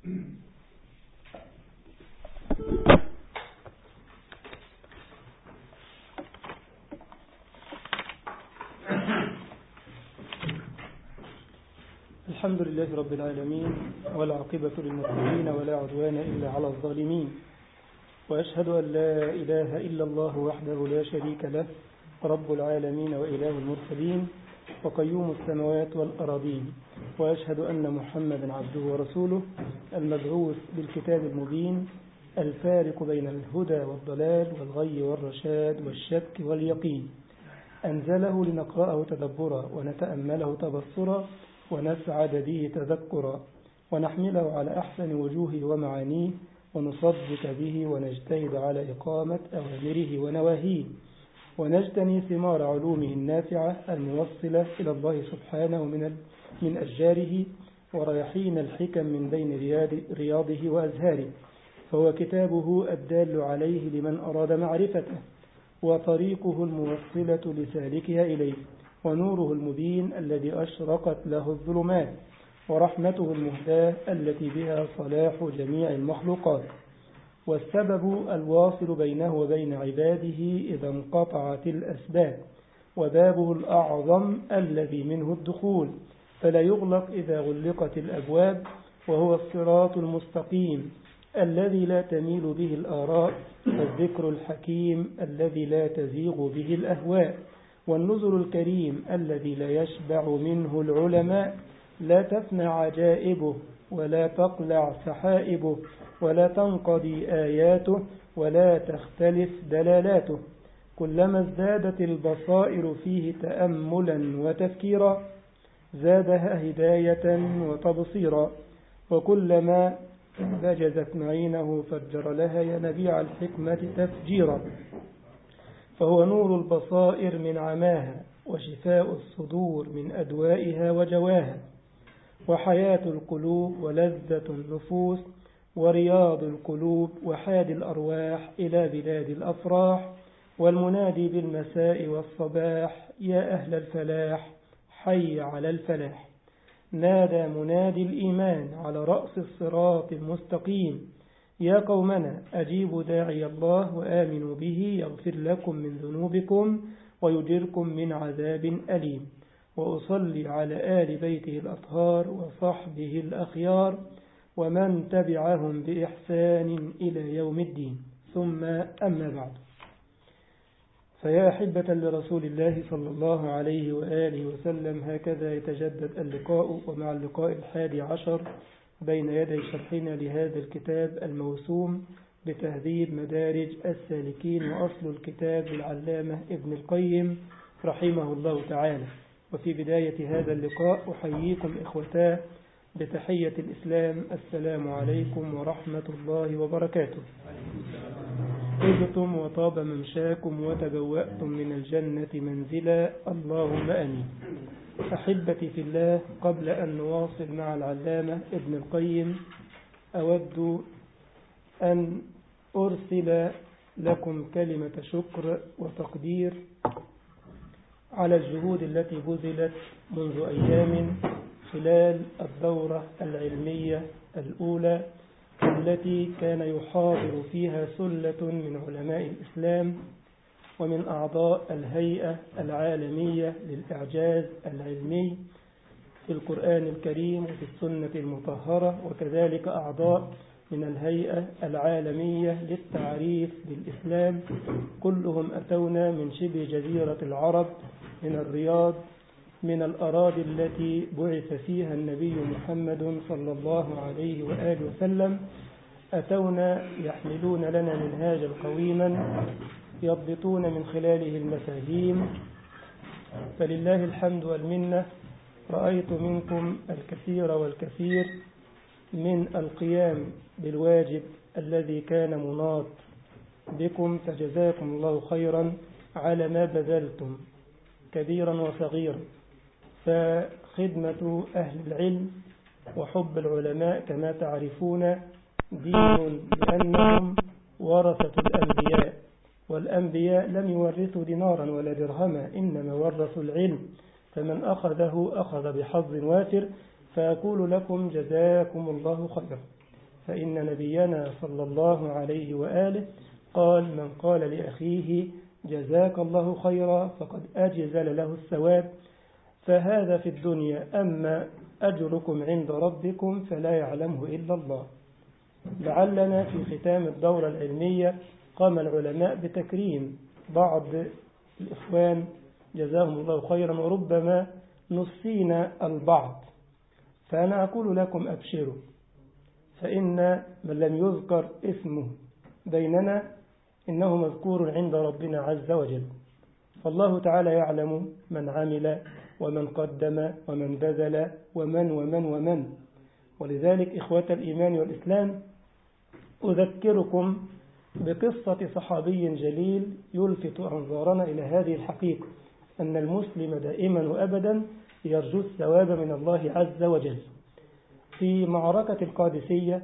الحمد لله رب العالمين والعاقبة للمتقين ولا عدوان إلا على الظالمين وأشهد أن لا إله إلا الله وحده لا شريك له رب العالمين وإله المرسلين وقيوم السماوات والأراضين وأشهد أن محمدا عبده ورسوله المبعوث بالكتاب المبين الفارق بين الهدى والضلال والغي والرشاد والشك واليقين أنزله لنقرأه تدبرا ونتأمله تبصرا ونسعد به تذكرا ونحمله على أحسن وجوهه ومعانيه ونصدق به ونجتهد على إقامة أوامره ونواهيه ونجتني ثمار علومه النافعة الموصلة إلى الله سبحانه من من أشجاره وريحين الحكم من بين رياضه وأزهاره فهو كتابه الدال عليه لمن أراد معرفته وطريقه الموصلة لسالكها إليه ونوره المبين الذي أشرقت له الظلمات ورحمته المهداة التي بها صلاح جميع المخلوقات والسبب الواصل بينه وبين عباده إذا انقطعت الأسباب وبابه الأعظم الذي منه الدخول فلا يغلق إذا غلقت الأبواب وهو الصراط المستقيم الذي لا تميل به الآراء والذكر الحكيم الذي لا تزيغ به الأهواء والنزل الكريم الذي لا يشبع منه العلماء لا تفنى عجائبه ولا تقلع سحائبه ولا تنقضي آياته ولا تختلف دلالاته كلما ازدادت البصائر فيه تأملا وتفكيرا زادها هداية وتبصيرا وكلما بجزت معينه فجر لها ينبيع الحكمة تفجيرا فهو نور البصائر من عماها وشفاء الصدور من أدوائها وجواها وحياة القلوب ولذة النفوس ورياض القلوب وحاد الأرواح إلى بلاد الأفراح والمنادي بالمساء والصباح يا أهل الفلاح حي على الفلاح نادى منادي الإيمان على رأس الصراط المستقيم يا قومنا أجيبوا داعي الله وآمنوا به يغفر لكم من ذنوبكم ويجركم من عذاب أليم وأصلي على آل بيته الأطهار وصحبه الأخيار ومن تبعهم بإحسان إلى يوم الدين ثم أما بعد فيا أحبة لرسول الله صلى الله عليه وآله وسلم هكذا يتجدد اللقاء ومع اللقاء الحادي عشر بين يدي شرحنا لهذا الكتاب الموسوم بتهذيب مدارج السالكين وأصل الكتاب للعلامة ابن القيم رحمه الله تعالى وفي بداية هذا اللقاء أحييكم إخوتاه بتحية الإسلام السلام عليكم ورحمة الله وبركاته طبتم وطاب ممشاكم وتبوأتم من الجنة منزلا اللهم أمين أحبتي في الله قبل أن نواصل مع العلامة ابن القيم أود أن أرسل لكم كلمة شكر وتقدير على الجهود التي بذلت منذ أيام خلال الدورة العلمية الأولى التي كان يحاضر فيها سلة من علماء الإسلام ومن أعضاء الهيئة العالمية للإعجاز العلمي في القرآن الكريم وفي السنة المطهرة وكذلك أعضاء من الهيئة العالمية للتعريف بالإسلام كلهم أتونا من شبه جزيرة العرب من الرياض من الأراضي التي بعث فيها النبي محمد صلى الله عليه وآله وسلم أتونا يحملون لنا منهاجا قويما يضبطون من خلاله المفاهيم فلله الحمد والمنة رأيت منكم الكثير والكثير من القيام بالواجب الذي كان مناط بكم فجزاكم الله خيرا على ما بذلتم كبيرا وصغيرا فخدمة أهل العلم وحب العلماء كما تعرفون دين لأنهم ورثة الأنبياء والأنبياء لم يورثوا دينارا ولا درهما إنما ورثوا العلم فمن أخذه أخذ بحظ وافر فأقول لكم جزاكم الله خيرا فإن نبينا صلى الله عليه وآله قال من قال لأخيه جزاك الله خيرا فقد أجزل له الثواب فهذا في الدنيا أما أجركم عند ربكم فلا يعلمه إلا الله لعلنا في ختام الدورة العلمية قام العلماء بتكريم بعض الإخوان جزاهم الله خيرا وربما نسينا البعض فأنا أقول لكم أبشروا فإن من لم يذكر اسمه بيننا إنه مذكور عند ربنا عز وجل فالله تعالى يعلم من عمل ومن قدم ومن بذل ومن ومن ومن ولذلك إخوة الإيمان والإسلام أذكركم بقصة صحابي جليل يلفت أنظارنا إلى هذه الحقيقة أن المسلم دائما وأبدا يرجو الثواب من الله عز وجل في معركة القادسية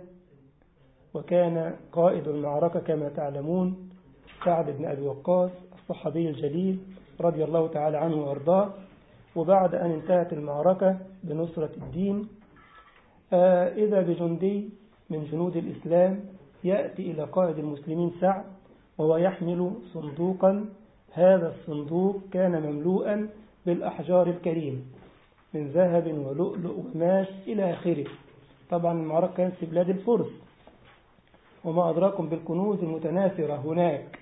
وكان قائد المعركة كما تعلمون سعد بن أبي وقاص الصحابي الجليل رضي الله تعالى عنه وأرضاه وبعد أن انتهت المعركة بنصرة الدين إذا بجندي من جنود الإسلام يأتي إلى قائد المسلمين سعد وهو يحمل صندوقا هذا الصندوق كان مملوءا بالأحجار الكريمة من ذهب ولؤلؤ وماس إلى آخره طبعا المعركة كانت في بلاد الفرس وما أدراكم بالكنوز المتناثرة هناك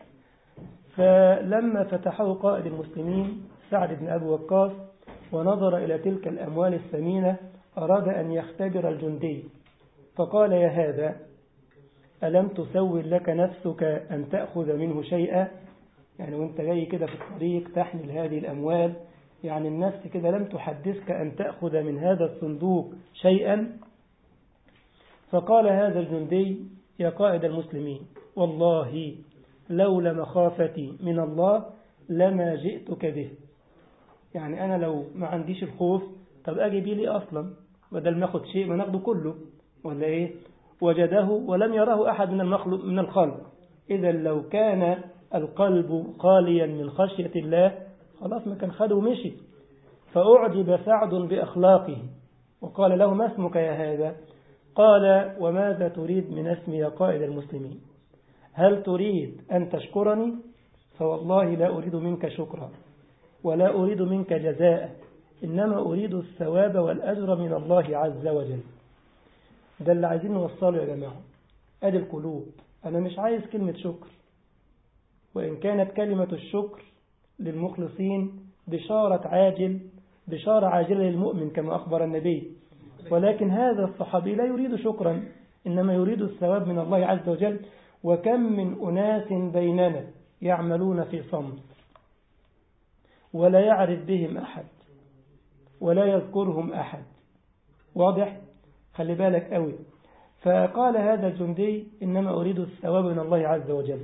فلما فتحه قائد المسلمين سعد بن أبي وقاص ونظر إلى تلك الأموال الثمينة أراد أن يختبر الجندي فقال يا هذا ألم تسول لك نفسك أن تأخذ منه شيئا يعني وانت جاي كده في الطريق تحمل هذه الأموال يعني النفس كده لم تحدثك أن تأخذ من هذا الصندوق شيئا فقال هذا الجندي يا قائد المسلمين والله لولا مخافتي من الله لما جئتك به يعني أنا لو ما عنديش الخوف طب أجي بيه لي أصلا بدل ما أخذ شيء ما ناخده كله ولا إيه وجده ولم يره أحد من المخلوق من الخلق إذا لو كان القلب خاليا من خشية الله خلاص ما كان خده ومشي فأعجب سعد بأخلاقه وقال له ما اسمك يا هذا قال وماذا تريد من اسمي يا قائد المسلمين هل تريد أن تشكرني فوالله لا أريد منك شكرا ولا أريد منك جزاء إنما أريد الثواب والأجر من الله عز وجل ده اللي عايزين نوصله يا جماعة أدي القلوب أنا مش عايز كلمة شكر وإن كانت كلمة الشكر للمخلصين بشارة عاجل بشارة عاجلة للمؤمن كما أخبر النبي ولكن هذا الصحابي لا يريد شكرا إنما يريد الثواب من الله عز وجل وكم من أناس بيننا يعملون في صمت ولا يعرف بهم أحد ولا يذكرهم أحد واضح خلي بالك قوي فقال هذا الجندي إنما أريد الثواب من الله عز وجل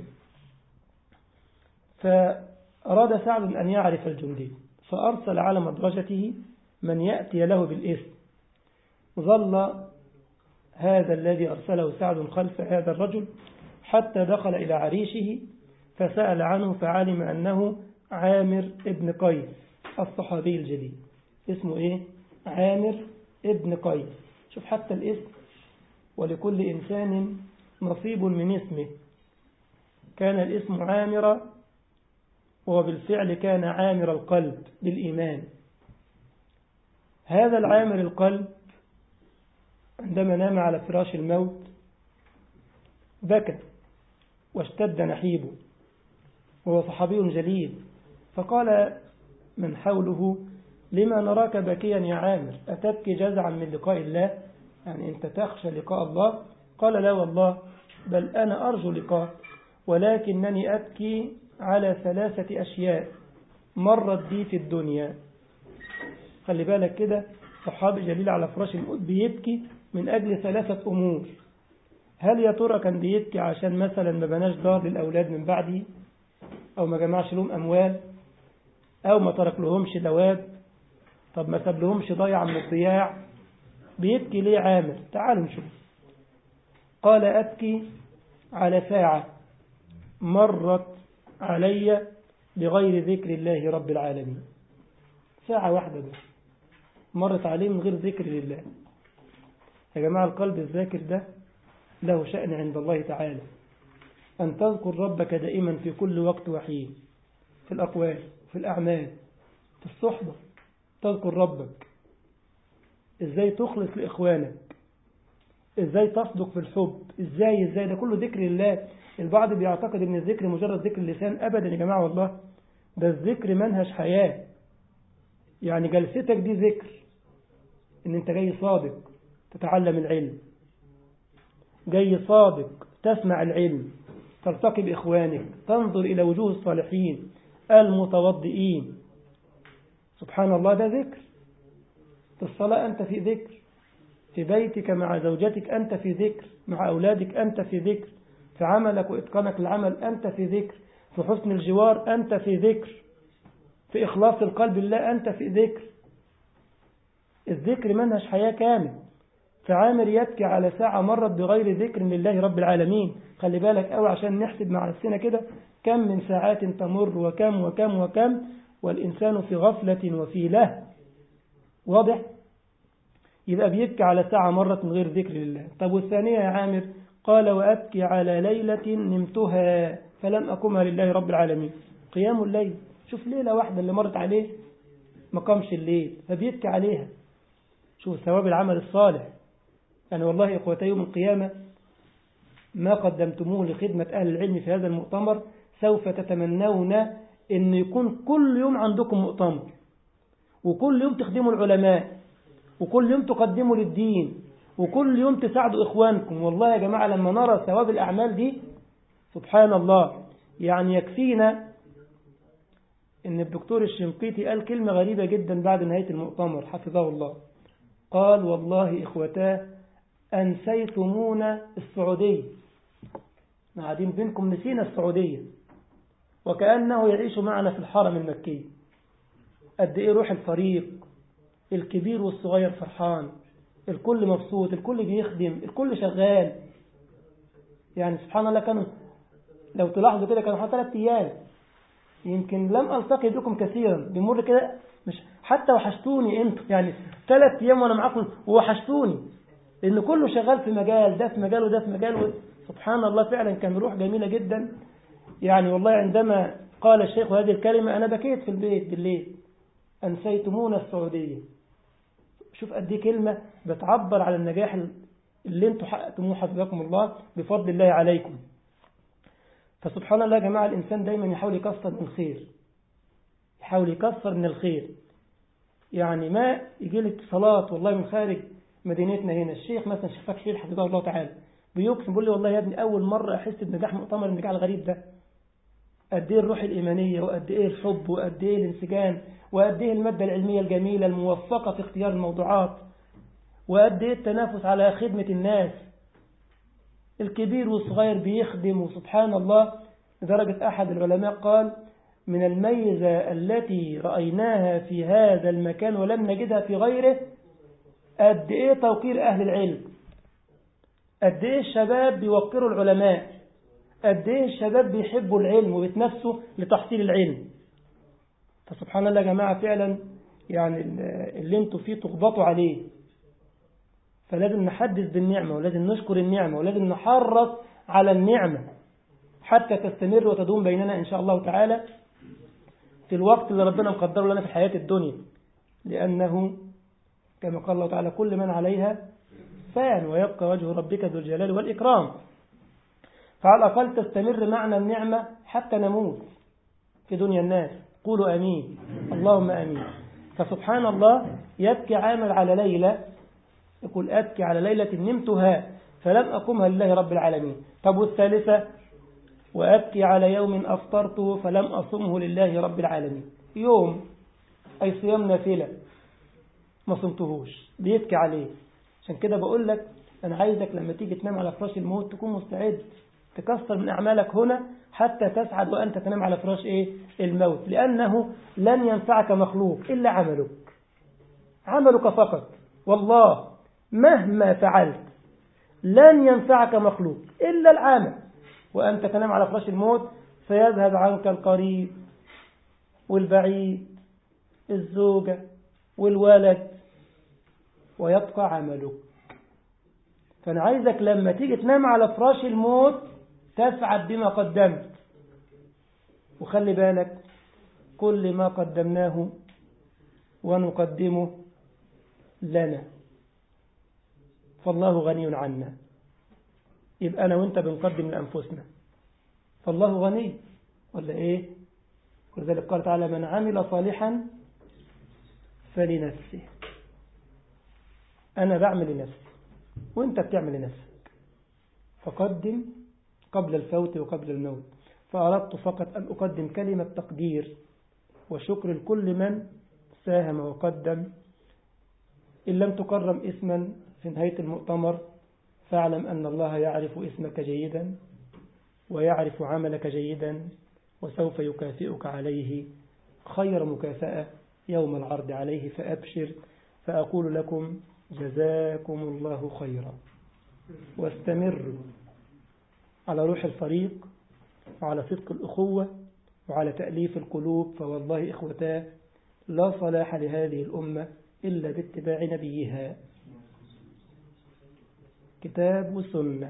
فأراد سعد أن يعرف الجندي فأرسل على مدرجته من يأتي له بالإثم ظل هذا الذي أرسله سعد خلف هذا الرجل حتى دخل إلى عريشه فسأل عنه فعلم أنه عامر ابن قيس الصحابي الجليل اسمه إيه؟ عامر ابن قيس شوف حتى الاسم ولكل إنسان نصيب من اسمه كان الاسم عامر وبالفعل كان عامر القلب بالإيمان هذا العامر القلب عندما نام على فراش الموت بكى واشتد نحيبه وهو صحابي جليل فقال من حوله لما نراك بكيا يا عامر أتبكي جزعا من لقاء الله يعني أنت تخشى لقاء الله قال لا والله بل أنا أرجو لقاء ولكنني أبكي على ثلاثة أشياء مرت بي في الدنيا خلي بالك كده صحابي جليل على فراش الموت بيبكي من أجل ثلاثة أمور هل يا ترى كان بيبكي عشان مثلا ما بناش دار للأولاد من بعده أو ما جمعش لهم أموال أو ما ترك لهمش دواب طب ما ساب لهمش ضيعة من الضياع بيبكي ليه عامر تعالوا نشوف قال أبكي على ساعة مرت علي بغير ذكر الله رب العالمين ساعة واحدة بس مرت عليه من غير ذكر لله يا جماعة القلب الذاكر ده له شأن عند الله تعالى أن تذكر ربك دائما في كل وقت وحين في الأقوال في الأعمال في الصحبة تذكر ربك إزاي تخلص لإخوانك إزاي تصدق في الحب إزاي إزاي ده كله ذكر الله البعض بيعتقد أن الذكر مجرد ذكر اللسان أبدا يا جماعة والله ده الذكر منهج حياة يعني جلستك دي ذكر ان انت جاي صادق تتعلم العلم جاي صادق تسمع العلم تلتقي بإخوانك تنظر إلى وجوه الصالحين المتوضئين سبحان الله ده ذكر في الصلاة أنت في ذكر في بيتك مع زوجتك أنت في ذكر مع أولادك أنت في ذكر في عملك وإتقانك العمل أنت في ذكر في حسن الجوار أنت في ذكر في إخلاص القلب لله أنت في ذكر الذكر منهج حياة كامل فعامر يبكي على ساعة مرت بغير ذكر لله رب العالمين خلي بالك أوي عشان نحسب مع نفسنا كده كم من ساعات تمر وكم وكم وكم والإنسان في غفلة وفي له واضح يبقى بيبكي على ساعة مرت من غير ذكر لله طب والثانية يا عامر قال وأبكي على ليلة نمتها فلم أقمها لله رب العالمين قيام الليل شوف ليلة واحدة اللي مرت عليه ما قامش الليل فبيبكي عليها شوف ثواب العمل الصالح يعني والله إخوتي يوم القيامة ما قدمتموه لخدمة أهل العلم في هذا المؤتمر سوف تتمنون أن يكون كل يوم عندكم مؤتمر وكل يوم تخدموا العلماء وكل يوم تقدموا للدين وكل يوم تساعدوا إخوانكم والله يا جماعة لما نرى ثواب الأعمال دي سبحان الله يعني يكفينا ان الدكتور الشنقيطي قال كلمة غريبة جدا بعد نهاية المؤتمر حفظه الله قال والله إخوتاه أنسيتمونا السعودية قاعدين بينكم نسينا السعودية وكأنه يعيش معنا في الحرم المكي قد إيه روح الفريق الكبير والصغير فرحان الكل مبسوط الكل بيخدم الكل شغال يعني سبحان الله كانوا لو تلاحظوا كده كانوا حتى ثلاث أيام يمكن لم ألتقي بكم كثيرا بمر كده مش حتى وحشتوني انتوا يعني ثلاث أيام وأنا معاكم وحشتوني لأن كله شغال في مجال ده في مجال وده في مجال سبحان الله فعلا كان روح جميلة جدا يعني والله عندما قال الشيخ هذه الكلمة أنا بكيت في البيت بالليل أنسيتمونا السعودية شوف قد ايه كلمة بتعبر على النجاح اللي انتم حققتموه حفظكم الله بفضل الله عليكم فسبحان الله يا جماعة الإنسان دايما يحاول يكسر من الخير يحاول يكسر من الخير يعني ما يجي لي اتصالات والله من خارج مدينتنا هنا الشيخ مثلا الشيخ فتحي حفظه الله تعالى بيقسم بيقول لي والله يا ابني أول مرة أحس بنجاح مؤتمر النجاح الغريب ده قد ايه الروح الإيمانية وقد ايه الحب وقد ايه الانسجام وقد ايه المادة العلمية الجميلة الموفقة في اختيار الموضوعات وقد ايه التنافس على خدمة الناس الكبير والصغير بيخدم وسبحان الله لدرجة أحد العلماء قال من الميزة التي رأيناها في هذا المكان ولم نجدها في غيره قد ايه توقير أهل العلم قد ايه الشباب بيوقروا العلماء قد ايه الشباب بيحبوا العلم وبيتنافسوا لتحصيل العلم فسبحان الله يا جماعة فعلا يعني اللي انتوا فيه تغبطوا عليه فلازم نحدث بالنعمة ولازم نشكر النعمة ولازم نحرص على النعمة حتى تستمر وتدوم بيننا إن شاء الله تعالى في الوقت اللي ربنا مقدره لنا في الحياة الدنيا لأنه كما قال الله تعالى كل من عليها فان ويبقى وجه ربك ذو الجلال والإكرام فعلى الأقل تستمر معنا النعمة حتى نموت في دنيا الناس قولوا أمين اللهم أمين فسبحان الله يبكي عامل على ليلة يقول أبكي على ليلة نمتها فلم أقمها لله رب العالمين طب والثالثة وأبكي على يوم أفطرته فلم أصمه لله رب العالمين يوم أي صيام نافلة ما صمتهوش بيبكي عليه عشان كده بقول لك أنا عايزك لما تيجي تنام على فراش الموت تكون مستعد تكسر من أعمالك هنا حتى تسعد وأنت تنام على فراش إيه الموت لأنه لن ينفعك مخلوق إلا عملك عملك فقط والله مهما فعلت لن ينفعك مخلوق إلا العمل وأنت تنام على فراش الموت فيذهب عنك القريب والبعيد الزوجة والولد ويبقى عملك فأنا عايزك لما تيجي تنام على فراش الموت تسعد بما قدمت وخلي بالك كل ما قدمناه ونقدمه لنا فالله غني عنا يبقى أنا وإنت بنقدم لأنفسنا فالله غني ولا إيه ولذلك قال تعالى من عمل صالحا فلنفسه أنا بعمل لنفسي وإنت بتعمل لنفسك فقدم قبل الفوت وقبل الموت فأردت فقط أن أقدم كلمة تقدير وشكر لكل من ساهم وقدم إن لم تكرم اسما في نهاية المؤتمر فاعلم أن الله يعرف اسمك جيدا ويعرف عملك جيدا وسوف يكافئك عليه خير مكافأة يوم العرض عليه فأبشر فأقول لكم جزاكم الله خيرا واستمروا على روح الفريق وعلى صدق الأخوة وعلى تأليف القلوب فوالله إخوتاه لا صلاح لهذه الأمة إلا باتباع نبيها كتاب وسنة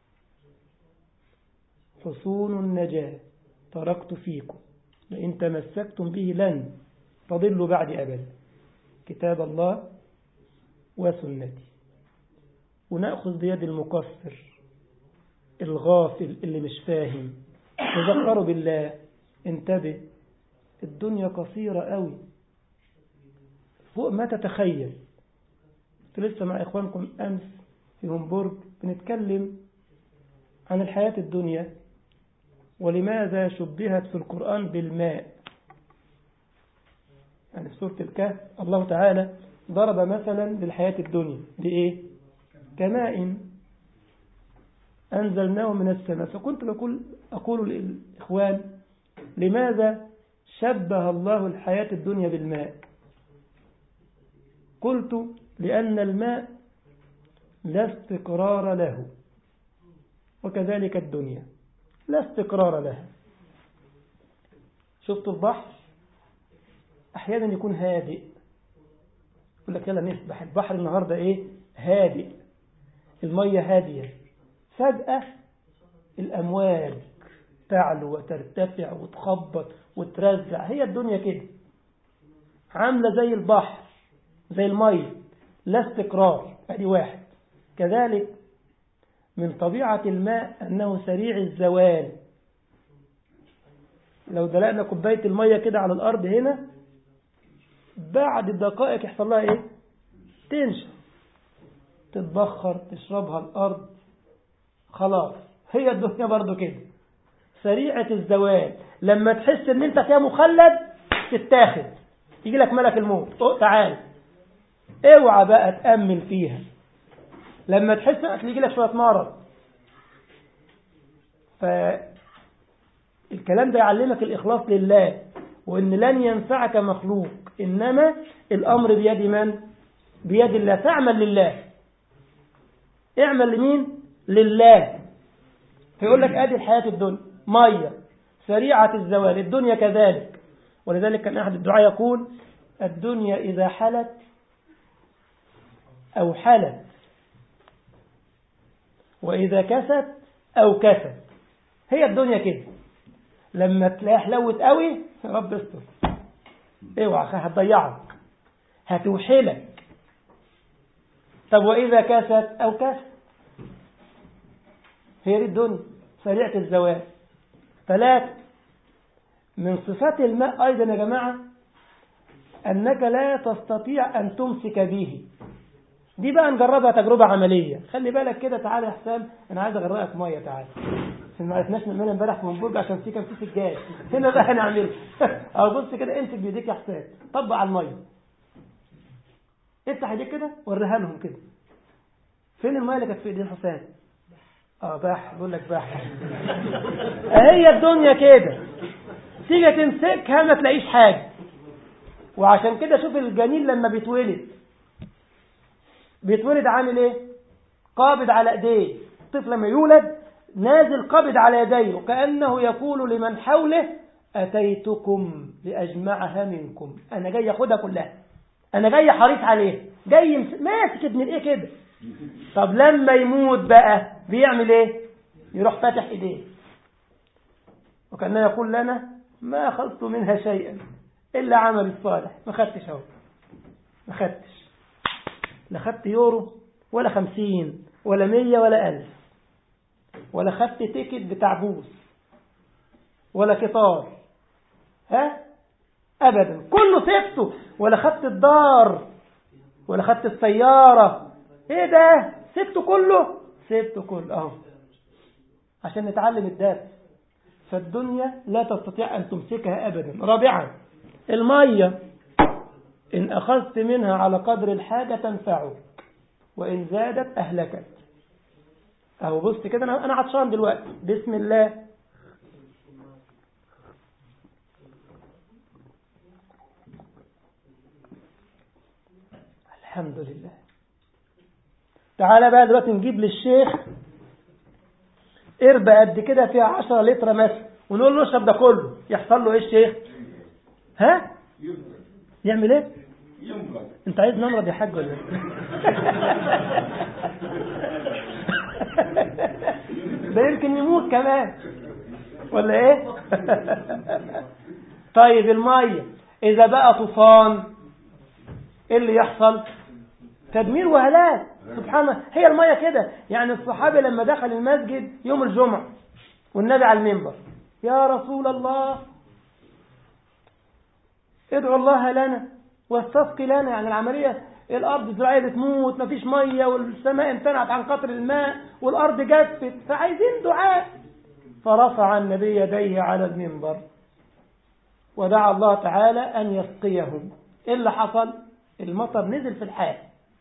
حصون النجاة تركت فيكم لئن تمسكتم به لن تضلوا بعد أبدا كتاب الله وسنتي ونأخذ بيد المقصر الغافل اللي مش فاهم تذكروا بالله انتبه الدنيا قصيرة قوي فوق ما تتخيل كنت لسه مع إخوانكم أمس في هومبورج بنتكلم عن الحياة الدنيا ولماذا شبهت في القرآن بالماء يعني في سورة الكهف الله تعالى ضرب مثلا للحياة الدنيا بإيه كماء أنزلناه من السماء فكنت بقول أقول للإخوان لماذا شبه الله الحياة الدنيا بالماء قلت لأن الماء لا استقرار له وكذلك الدنيا لا استقرار لها شفت البحر أحيانا يكون هادئ يقول لك يلا نسبح البحر النهاردة إيه هادئ المية هادية فجأة الأمواج تعلو وترتفع وتخبط وترزع هي الدنيا كده عاملة زي البحر زي المية لا استقرار ادي واحد كذلك من طبيعة الماء أنه سريع الزوال لو دلقنا كوباية المية كده على الأرض هنا بعد دقائق يحصل لها إيه تنشف تتبخر تشربها الأرض خلاص هي الدنيا برضو كده سريعة الزوال لما تحس ان انت فيها مخلد تتاخد يجي لك ملك الموت تعال اوعى بقى تأمل فيها لما تحس انك يجي لك شوية مرض فالكلام ده يعلمك الإخلاص لله وإن لن ينفعك مخلوق إنما الأمر بيد من؟ بيد الله تعمل لله اعمل لمين؟ لله فيقول لك ادي الحياة الدنيا مية سريعة الزوال الدنيا كذلك ولذلك كان أحد الدعاء يقول الدنيا إذا حلت أو حلت وإذا كست أو كست هي الدنيا كده لما تلاقي حلوت قوي يا رب استر اوعى هتضيعك هتوحلك طب وإذا كست أو كست هي دي الدنيا سريعة الزوال ثلاثة من صفات الماء أيضا يا جماعة أنك لا تستطيع أن تمسك به دي بقى نجربها تجربة عملية خلي بالك كده تعالى يا حسام أنا عايز أغرقك مية تعالى ما عرفناش نعملها امبارح في منبرج عشان في كان في سجاد هنا بقى هنعملها أو بص كده امسك بيديك يا حسام طبق على المية افتح ايديك كده وريها لهم كده فين المية اللي كانت في ايدين حسام اه بح بقول لك بح هي الدنيا كده تيجي تمسكها ما تلاقيش حاجة وعشان كده شوف الجنين لما بيتولد بيتولد عامل ايه قابض على ايديه الطفل لما يولد نازل قابض على يديه وكأنه يقول لمن حوله أتيتكم لأجمعها منكم أنا جاي أخدها كلها أنا جاي حريص عليه جاي ماسك ابن الإيه كده طب لما يموت بقى بيعمل ايه يروح فاتح ايديه وكأنه يقول لنا ما أخذت منها شيئا إلا عمل الصالح ما خدتش اهو ما خدتش لا خدت يورو ولا خمسين ولا مية ولا ألف ولا خدت تيكت بتاع بوس ولا قطار ها أبدا كله سبته ولا خدت الدار ولا خدت السيارة ايه ده سبته كله سبته كله اهو عشان نتعلم الدرس فالدنيا لا تستطيع أن تمسكها أبدا رابعا المية إن أخذت منها على قدر الحاجة تنفعك وإن زادت أهلكت أهو بص كده أنا أنا عطشان دلوقتي بسم الله الحمد لله تعالى بقى دلوقتي نجيب للشيخ قربة قد كده فيها 10 لتر مثلا ونقول له اشرب ده كله يحصل له ايه الشيخ ها يعمل ايه انت عايز نمرض يا حاج ولا ايه ده يمكن يموت كمان ولا ايه طيب المية اذا بقى طوفان ايه اللي يحصل تدمير وهلاك سبحان الله هي المية كده يعني الصحابي لما دخل المسجد يوم الجمعة والنبي على المنبر يا رسول الله ادعو الله لنا واستسقي لنا يعني العملية الأرض الزراعية بتموت مفيش مية والسماء امتنعت عن قطر الماء والأرض جفت فعايزين دعاء فرفع النبي يديه على المنبر ودعا الله تعالى أن يسقيهم إيه اللي حصل المطر نزل في الحال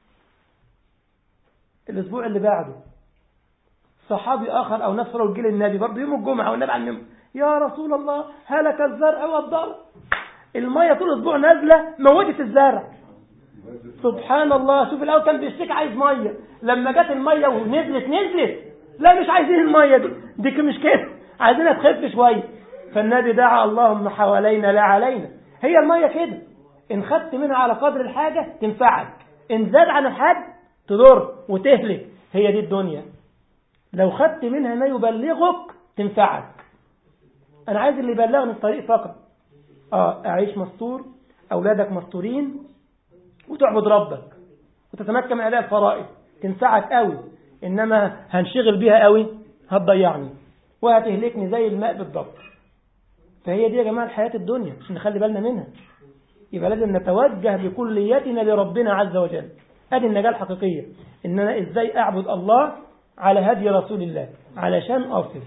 الأسبوع اللي بعده صحابي آخر أو نفس رجل النبي برضه يوم الجمعة والنبي على المنبر يا رسول الله هلك الزرع والضرع المية طول الأسبوع نازلة موتت الزرع سبحان الله شوف الأول كان بيشتكي عايز مية لما جت المية ونزلت نزلت لا مش عايزين المية دي دي مش كده عايزينها تخف شوية فالنبي دعا اللهم حوالينا لا علينا هي المية كده إن خدت منها على قدر الحاجة تنفعك إن زاد عن الحد تضر وتهلك هي دي الدنيا لو خدت منها ما يبلغك تنفعك أنا عايز اللي يبلغني الطريق فقط آه أعيش مستور أولادك مستورين وتعبد ربك وتتمكن من أداء الفرائض تنفعك قوي إنما هنشغل بيها قوي هتضيعني وهتهلكني زي الماء بالضبط فهي دي يا جماعة الحياة الدنيا عشان نخلي بالنا منها يبقى لازم نتوجه بكليتنا لربنا عز وجل هذه النجاة الحقيقية إن أنا إزاي أعبد الله على هدي رسول الله علشان أصل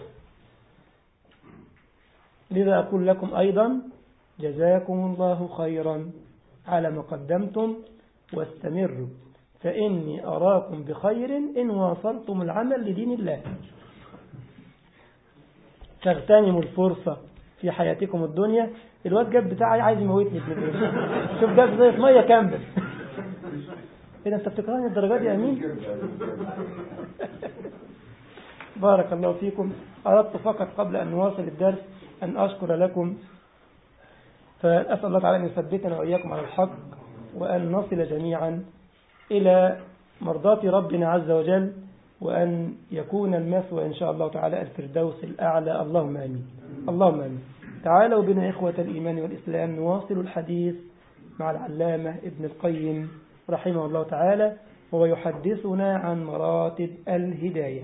لذا أقول لكم أيضا جزاكم الله خيرا على ما قدمتم واستمروا فإني أراكم بخير إن واصلتم العمل لدين الله تغتنموا الفرصة في حياتكم الدنيا الواد جاب بتاعي عايز يموتني شوف جاب زي مية كامبل إذا أنت بتكرهني الدرجات دي أمين بارك الله فيكم أردت فقط قبل أن نواصل الدرس أن أشكر لكم فأسأل الله تعالى أن يثبتنا وإياكم على الحق وأن نصل جميعا إلى مرضاة ربنا عز وجل وأن يكون المثوى إن شاء الله تعالى الفردوس الأعلى اللهم آمين اللهم آمين تعالوا بنا إخوة الإيمان والإسلام نواصل الحديث مع العلامة ابن القيم رحمه الله تعالى وهو يحدثنا عن مراتب الهداية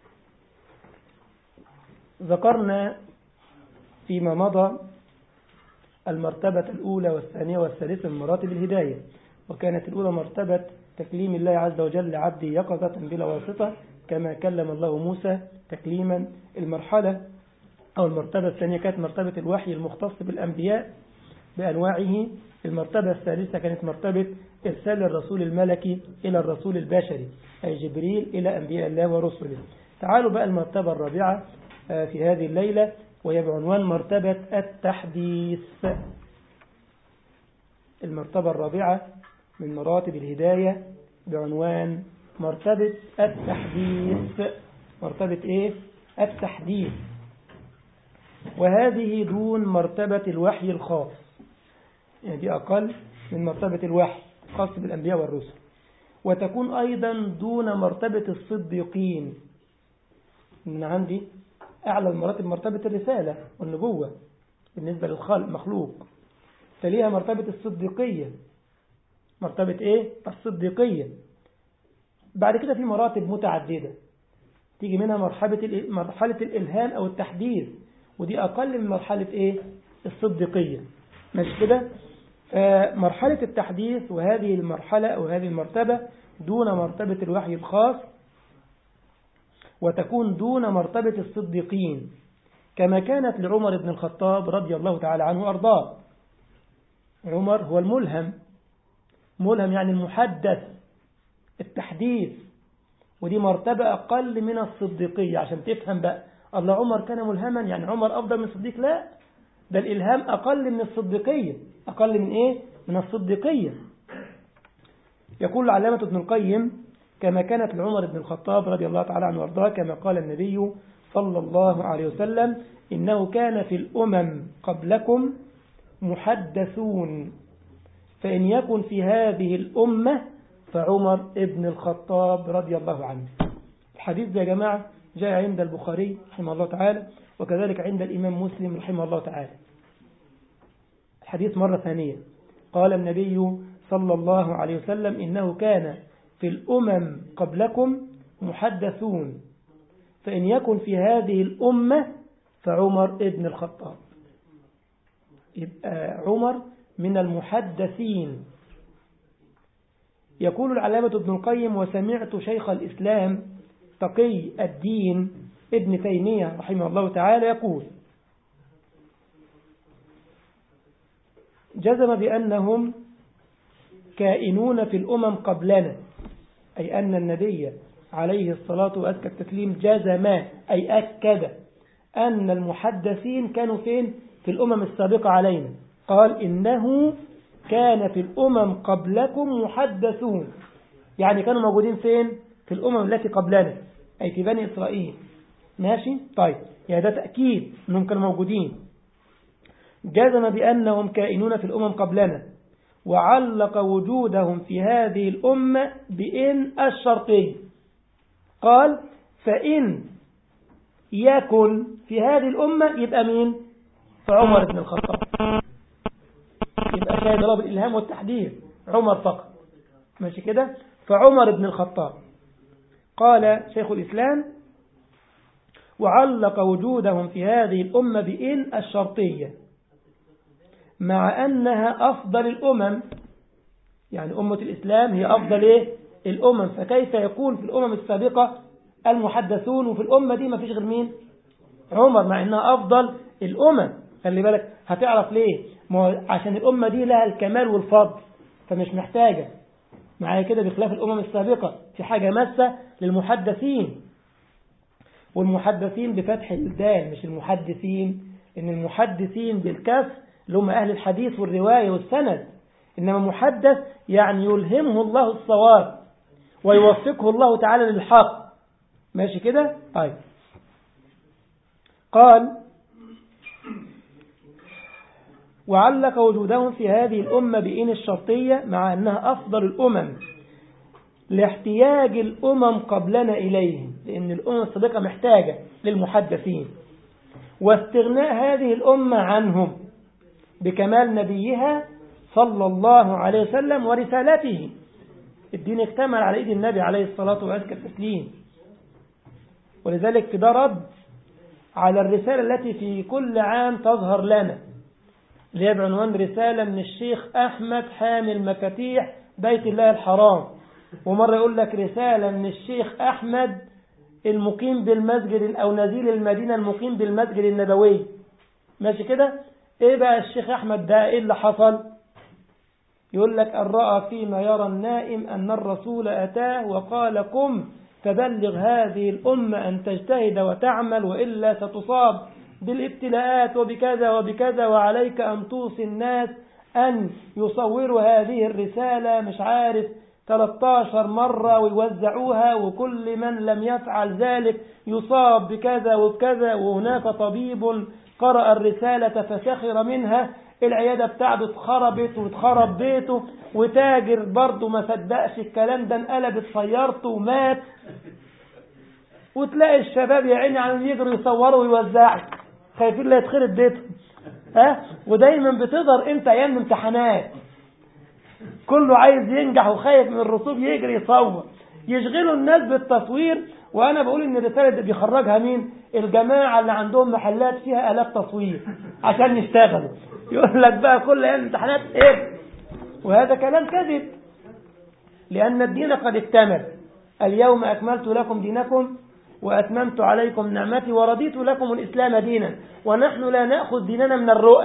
ذكرنا فيما مضى المرتبة الأولى والثانية والثالثة من مراتب الهداية وكانت الأولى مرتبة تكليم الله عز وجل لعبده يقظة بلا واسطة كما كلم الله موسى تكليما المرحلة أو المرتبة الثانية كانت مرتبة الوحي المختص بالأنبياء بأنواعه المرتبة الثالثة كانت مرتبة إرسال الرسول الملكي إلى الرسول البشري أي جبريل إلى أنبياء الله ورسله تعالوا بقى المرتبة الرابعة في هذه الليلة وهي بعنوان مرتبة التحديث المرتبة الرابعة من مراتب الهداية بعنوان مرتبة التحديث مرتبة إيه؟ التحديث وهذه دون مرتبة الوحي الخاص يعني دي أقل من مرتبة الوحي خاص بالأنبياء والرسل وتكون أيضا دون مرتبة الصديقين من عندي أعلى المراتب مرتبة الرسالة والنبوة بالنسبة للخلق مخلوق تليها مرتبة الصديقية مرتبة إيه؟ الصديقية بعد كده في مراتب متعددة تيجي منها مرحلة مرحلة الإلهام أو التحديث ودي أقل من مرحلة إيه؟ الصديقية مش كده؟ مرحلة التحديث وهذه المرحلة أو هذه المرتبة دون مرتبة الوحي الخاص وتكون دون مرتبة الصديقين كما كانت لعمر بن الخطاب رضي الله تعالى عنه وأرضاه عمر هو الملهم ملهم يعني المحدث التحديث ودي مرتبة أقل من الصديقية عشان تفهم بقى الله عمر كان ملهما يعني عمر أفضل من الصديق لا ده الإلهام أقل من الصديقية أقل من إيه؟ من الصديقية يقول العلامة ابن القيم كما كانت لعمر بن الخطاب رضي الله تعالى عنه وارضاه كما قال النبي صلى الله عليه وسلم إنه كان في الأمم قبلكم محدثون فإن يكن في هذه الأمة فعمر ابن الخطاب رضي الله عنه الحديث ده يا جماعة جاء عند البخاري رحمه الله تعالى وكذلك عند الإمام مسلم رحمه الله تعالى الحديث مرة ثانية قال النبي صلى الله عليه وسلم إنه كان في الأمم قبلكم محدثون فإن يكن في هذه الأمة فعمر ابن الخطاب يبقى عمر من المحدثين يقول العلامة ابن القيم وسمعت شيخ الإسلام تقي الدين ابن تيمية رحمه الله تعالى يقول جزم بأنهم كائنون في الأمم قبلنا أي أن النبي عليه الصلاة وأزكى التسليم جزم أي أكد أن المحدثين كانوا فين في الأمم السابقة علينا قال إنه كان في الأمم قبلكم محدثون يعني كانوا موجودين فين في الأمم التي قبلنا أي في بني إسرائيل ماشي طيب يعني ده تأكيد أنهم كانوا موجودين جزم بأنهم كائنون في الأمم قبلنا وعلق وجودهم في هذه الأمة بإن الشرطي قال فإن يكن في هذه الأمة يبقى مين فعمر بن الخطاب يبقى شاهد الله بالإلهام والتحديث عمر فقط ماشي كده فعمر بن الخطاب قال شيخ الإسلام وعلق وجودهم في هذه الأمة بإن الشرطية مع أنها أفضل الأمم يعني أمة الإسلام هي أفضل إيه؟ الأمم فكيف يكون في الأمم السابقة المحدثون وفي الأمة دي ما فيش غير مين عمر مع أنها أفضل الأمم خلي بالك هتعرف ليه عشان الأمة دي لها الكمال والفضل فمش محتاجة معايا كده بخلاف الأمم السابقة في حاجة ماسة للمحدثين والمحدثين بفتح الدال مش المحدثين إن المحدثين بالكسر اللي هم أهل الحديث والرواية والسند إنما محدث يعني يلهمه الله الصواب ويوفقه الله تعالى للحق ماشي كده طيب قال وعلق وجودهم في هذه الأمة بإن الشرطية مع أنها أفضل الأمم لاحتياج الأمم قبلنا إليهم لأن الأمم السابقة محتاجة للمحدثين واستغناء هذه الأمة عنهم بكمال نبيها صلى الله عليه وسلم ورسالته الدين اكتمل على ايد النبي عليه الصلاة والسلام التسليم ولذلك في ده رد على الرسالة التي في كل عام تظهر لنا اللي هي بعنوان رسالة من الشيخ أحمد حامل مفاتيح بيت الله الحرام ومرة يقول لك رسالة من الشيخ أحمد المقيم بالمسجد أو نزيل المدينة المقيم بالمسجد النبوي ماشي كده ايه بقى الشيخ أحمد ده ايه اللي حصل يقول لك أن رأى فيما يرى النائم أن الرسول أتاه وقال قم فبلغ هذه الأمة أن تجتهد وتعمل وإلا ستصاب بالابتلاءات وبكذا وبكذا وعليك أن توصي الناس أن يصوروا هذه الرسالة مش عارف 13 مرة ويوزعوها وكل من لم يفعل ذلك يصاب بكذا وبكذا وهناك طبيب قرأ الرسالة فسخر منها العيادة بتاعته اتخربت واتخرب بيته وتاجر برضه ما صدقش الكلام ده انقلبت سيارته ومات وتلاقي الشباب يا عيني عم يجروا يصوروا ويوزعوا خايفين لا يتخرب بيتهم ها ودايما بتظهر امتى ايام الامتحانات كله عايز ينجح وخايف من الرسوب يجري يصور يشغلوا الناس بالتصوير وانا بقول ان الرساله دي بيخرجها مين الجماعه اللي عندهم محلات فيها الات تصوير عشان يشتغلوا يقول لك بقى كل ايام الامتحانات ايه وهذا كلام كذب لان الدين قد اكتمل اليوم اكملت لكم دينكم واتممت عليكم نعمتي ورضيت لكم الاسلام دينا ونحن لا ناخذ ديننا من الرؤى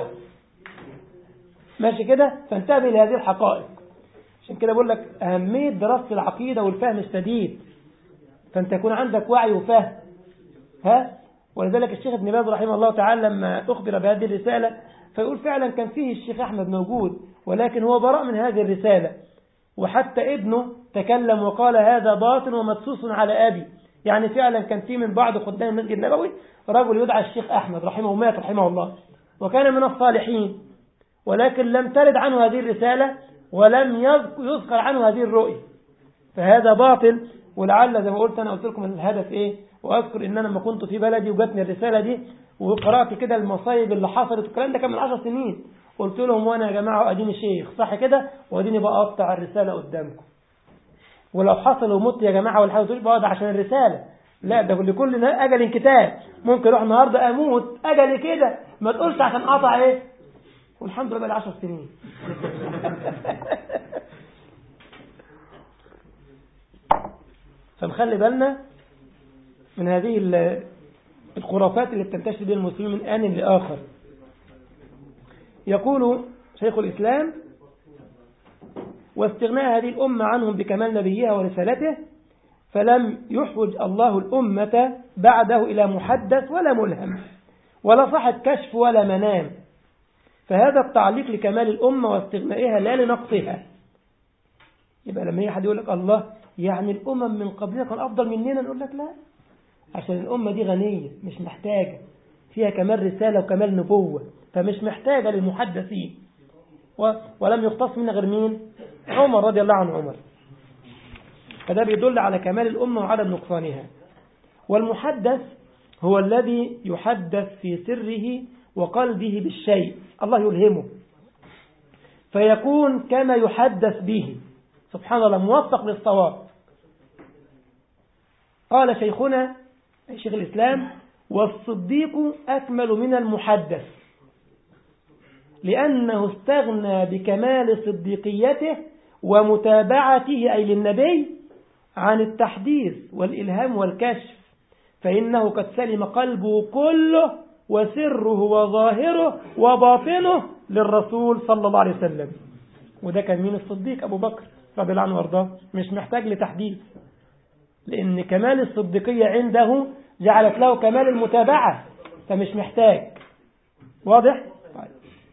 ماشي كده فانتبه لهذه الحقائق عشان كده بقول لك أهمية دراسة العقيدة والفهم الشديد فأنت يكون عندك وعي وفهم ها ولذلك الشيخ ابن باز رحمه الله تعالى لما أخبر بهذه الرسالة فيقول فعلا كان فيه الشيخ أحمد موجود ولكن هو براء من هذه الرسالة وحتى ابنه تكلم وقال هذا باطل ومدسوس على أبي يعني فعلا كان في من بعض خدام المسجد النبوي رجل يدعى الشيخ أحمد رحمه مات رحمه الله وكان من الصالحين ولكن لم ترد عنه هذه الرسالة ولم يذكر عنه هذه الرؤية فهذا باطل ولعل زي ما قلت أنا قلت لكم الهدف إيه وأذكر إن أنا لما كنت في بلدي وجاتني الرسالة دي وقرأت كده المصايب اللي حصلت والكلام ده كان من عشر سنين قلت لهم وأنا يا جماعة أديني شيخ صح كده وأديني بقطع الرسالة قدامكم ولو حصل ومت يا جماعة ولا حاجة تقول بقى ده عشان الرسالة لا ده لكل أجل كتاب ممكن أروح النهاردة أموت أجلي كده ما تقولش عشان قطع إيه والحمد لله بقى 10 سنين فنخلي بالنا من هذه الخرافات اللي بتنتشر بين المسلمين من آن لآخر يقول شيخ الإسلام واستغناء هذه الأمة عنهم بكمال نبيها ورسالته فلم يحوج الله الأمة بعده إلى محدث ولا ملهم ولا صحة كشف ولا منام فهذا التعليق لكمال الأمة واستغنائها لا لنقصها يبقى لما هي حد يقول لك الله يعني الأمم من قبلنا كان أفضل مننا نقول لك لا عشان الأمة دي غنية مش محتاجة فيها كمال رسالة وكمال نبوة فمش محتاجة للمحدثين ولم يختص منها غير مين عمر رضي الله عن عمر فده بيدل على كمال الأمة وعدم نقصانها والمحدث هو الذي يحدث في سره وقلبه بالشيء الله يلهمه فيكون كما يحدث به سبحان الله موفق للصواب قال شيخنا شيخ الإسلام والصديق أكمل من المحدث لأنه استغنى بكمال صديقيته ومتابعته أي للنبي عن التحديث والإلهام والكشف فإنه قد سلم قلبه كله وسره وظاهره وباطنه للرسول صلى الله عليه وسلم وده كان مين الصديق أبو بكر رضي الله عنه وارضاه مش محتاج لتحديث لأن كمال الصديقية عنده جعلت له كمال المتابعة فمش محتاج واضح؟ طيب.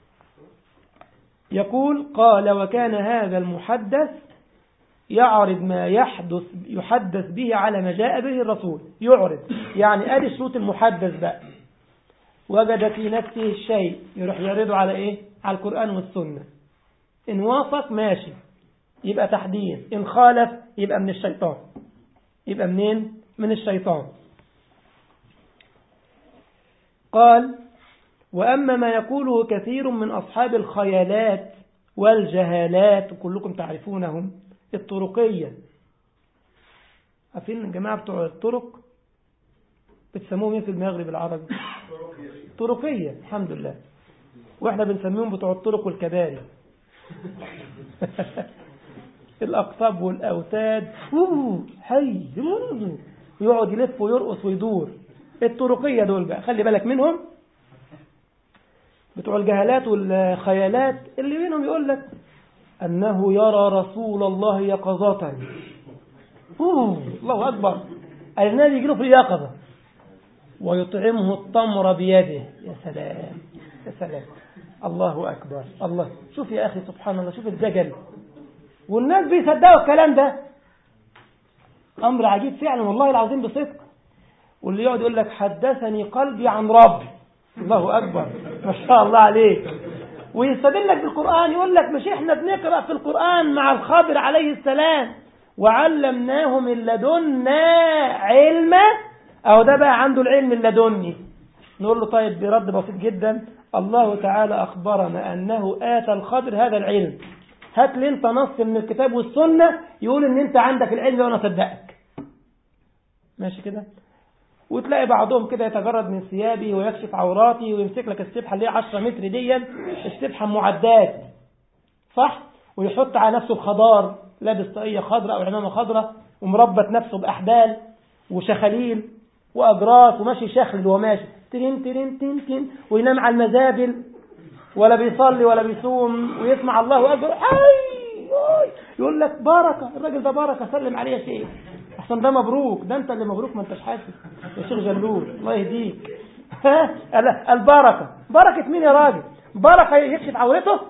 يقول قال وكان هذا المحدث يعرض ما يحدث يحدث به على ما جاء به الرسول يعرض يعني ادي شروط المحدث بقى وجد في نفسه الشيء يروح يعرضه على ايه على القرآن والسنة ان وافق ماشي يبقى تحديث ان خالف يبقى من الشيطان يبقى منين من الشيطان قال وأما ما يقوله كثير من أصحاب الخيالات والجهالات كلكم تعرفونهم الطرقية عارفين الجماعة بتوع الطرق بتسموهم ايه في المغرب العربي طرقية الحمد لله واحنا بنسميهم بتوع الطرق والكباري الأقطاب والأوتاد حي يقعد يلف ويرقص ويدور الطرقية دول بقى خلي بالك منهم بتوع الجهالات والخيالات اللي منهم يقول لك أنه يرى رسول الله يقظة الله أكبر النبي يجي له في اليقظة ويطعمه التمر بيده يا سلام يا سلام الله أكبر الله شوف يا أخي سبحان الله شوف الدجل والناس بيصدقوا الكلام ده أمر عجيب فعلا والله العظيم بصدق واللي يقعد يقول لك حدثني قلبي عن ربي الله أكبر ما شاء الله عليك ويستدل لك بالقرآن يقول لك مش احنا بنقرأ في القرآن مع الخضر عليه السلام وعلمناه من لدنا علما أو ده بقى عنده العلم اللدني نقول له طيب برد بسيط جدا الله تعالى أخبرنا أنه آتى الخضر هذا العلم هات لي انت نص من الكتاب والسنة يقول ان انت عندك العلم وانا اصدقك ماشي كده وتلاقي بعضهم كده يتجرد من ثيابه ويكشف عوراتي ويمسك لك السبحة اللي هي 10 متر دي السبحة معدات صح ويحط على نفسه الخضار لابس طاقية خضراء أو عمامة خضراء ومربط نفسه بأحبال وشخاليل وأجراس وماشي شخل وهو ماشي ترين ترين تين تين وينام على المزابل ولا بيصلي ولا بيصوم ويسمع الله أكبر أي يقول لك بركة الراجل ده بركة سلم عليه يا شيخ أحسن ده مبروك ده أنت اللي مبروك ما أنتش حاسس يا شيخ جلول الله يهديك ها البركة بركة مين يا راجل بركة يكشف عورته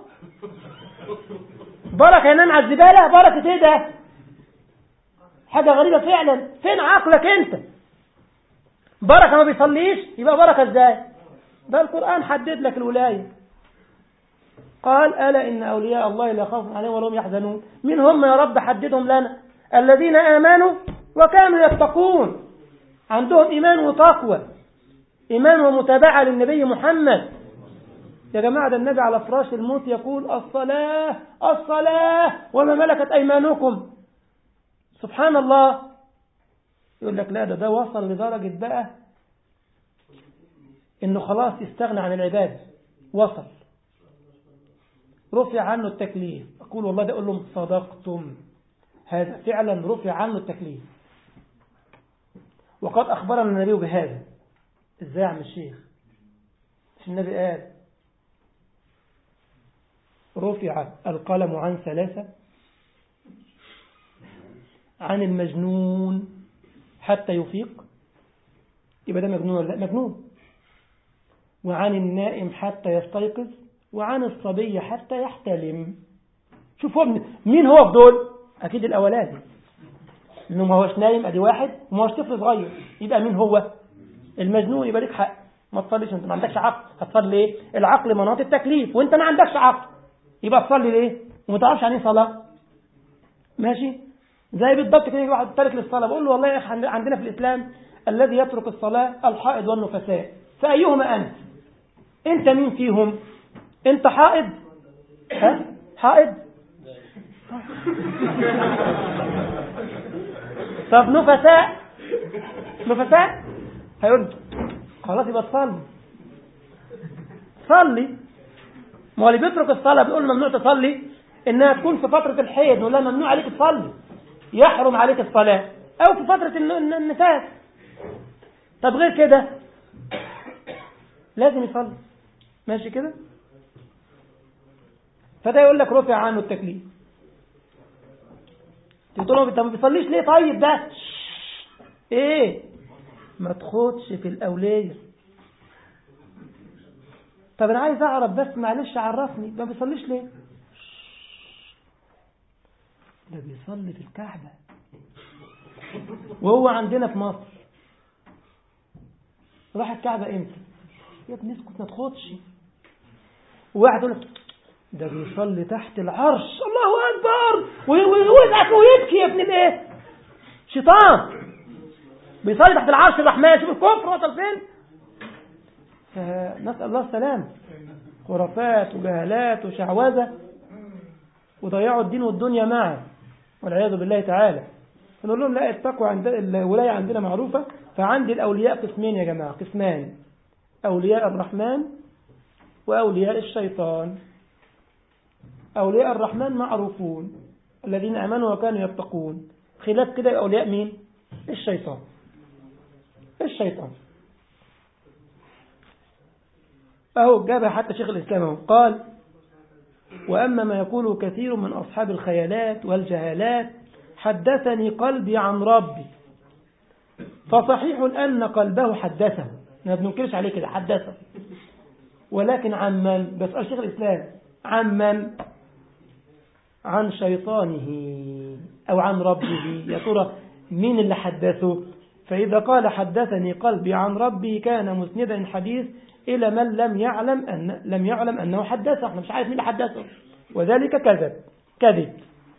بركة ينام على الزبالة بركة ايه ده حاجة غريبة فعلا فين عقلك انت بركة ما بيصليش يبقى بركة ازاي ده القرآن حدد لك الولاية قال ألا إن أولياء الله لا خوف عليهم ولا هم يحزنون من هم يا رب حددهم لنا الذين آمنوا وكانوا يتقون عندهم إيمان وتقوى إيمان ومتابعة للنبي محمد يا جماعة ده النبي على فراش الموت يقول الصلاة الصلاة وما ملكت أيمانكم سبحان الله يقول لك لا ده ده وصل لدرجة بقى إنه خلاص يستغنى عن العبادة وصل رفع عنه التكليف أقول والله ده أقول لهم صدقتم هذا فعلا رفع عنه التكليف وقد أخبرنا النبي بهذا إزاي يا عم الشيخ مش النبي قال رفع القلم عن ثلاثة عن المجنون حتى يفيق يبقى ده مجنون ولا لا مجنون وعن النائم حتى يستيقظ وعن الصبي حتى يحتلم شوف هو مين هو في دول اكيد الاولاني انه ما هوش نايم ادي واحد وما هوش طفل صغير يبقى مين هو المجنون يبقى ليك حق ما تصليش انت ما عندكش عقل هتصلي ليه العقل مناط التكليف وانت ما عندكش عقل يبقى تصلي ليه وما تعرفش يعني ايه صلاه ماشي زي بالضبط كده واحد تارك للصلاه بقول له والله يا اخي عندنا في الاسلام الذي يترك الصلاه الحائض والنفساء فايهما انت انت مين فيهم انت حائض ها حائض طب نفساء نفساء هيقول خلاص يبقى تصلي صلي ما هو اللي بيترك الصلاة بيقول ممنوع تصلي انها تكون في فترة الحيض ولا ممنوع عليك تصلي يحرم عليك الصلاة او في فترة النفاس طب غير كده لازم يصلي ماشي كده فده يقول لك رفع عنه التكليف تقول له انت ما بتصليش ليه طيب ده ايه ما تخدش في الاوليه طب انا عايز اعرف بس معلش عرفني ما بيصليش ليه ده بيصلي في الكعبة وهو عندنا في مصر راح الكعبة امتى يا ابني اسكت ما تخدش وواحد يقول لك ده بيصلي تحت العرش الله اكبر ويزعق ويبكي يا ابن الايه شيطان بيصلي تحت العرش الرحمن شوف الكفر وصل فين نسأل الله السلام خرافات وجهالات وشعوذة وضيعوا الدين والدنيا معا والعياذ بالله تعالى فنقول لهم لا التقوى عند الولاية عندنا معروفة فعندي الأولياء قسمين يا جماعة قسمان أولياء الرحمن وأولياء الشيطان أولياء الرحمن معروفون الذين أمنوا وكانوا يتقون خلاف كده أولياء مين الشيطان الشيطان أهو جابها حتى شيخ الإسلام أهو قال وأما ما يقوله كثير من أصحاب الخيالات والجهالات حدثني قلبي عن ربي فصحيح أن قلبه حدثه ما بننكرش عليه كده حدثه ولكن عن من بسأل شيخ الإسلام عن من عن شيطانه أو عن ربه يا ترى مين اللي حدثه فإذا قال حدثني قلبي عن ربي كان مسندا الحديث إلى من لم يعلم أن لم يعلم أنه حدثه احنا مش عارف مين اللي حدثه وذلك كذب كذب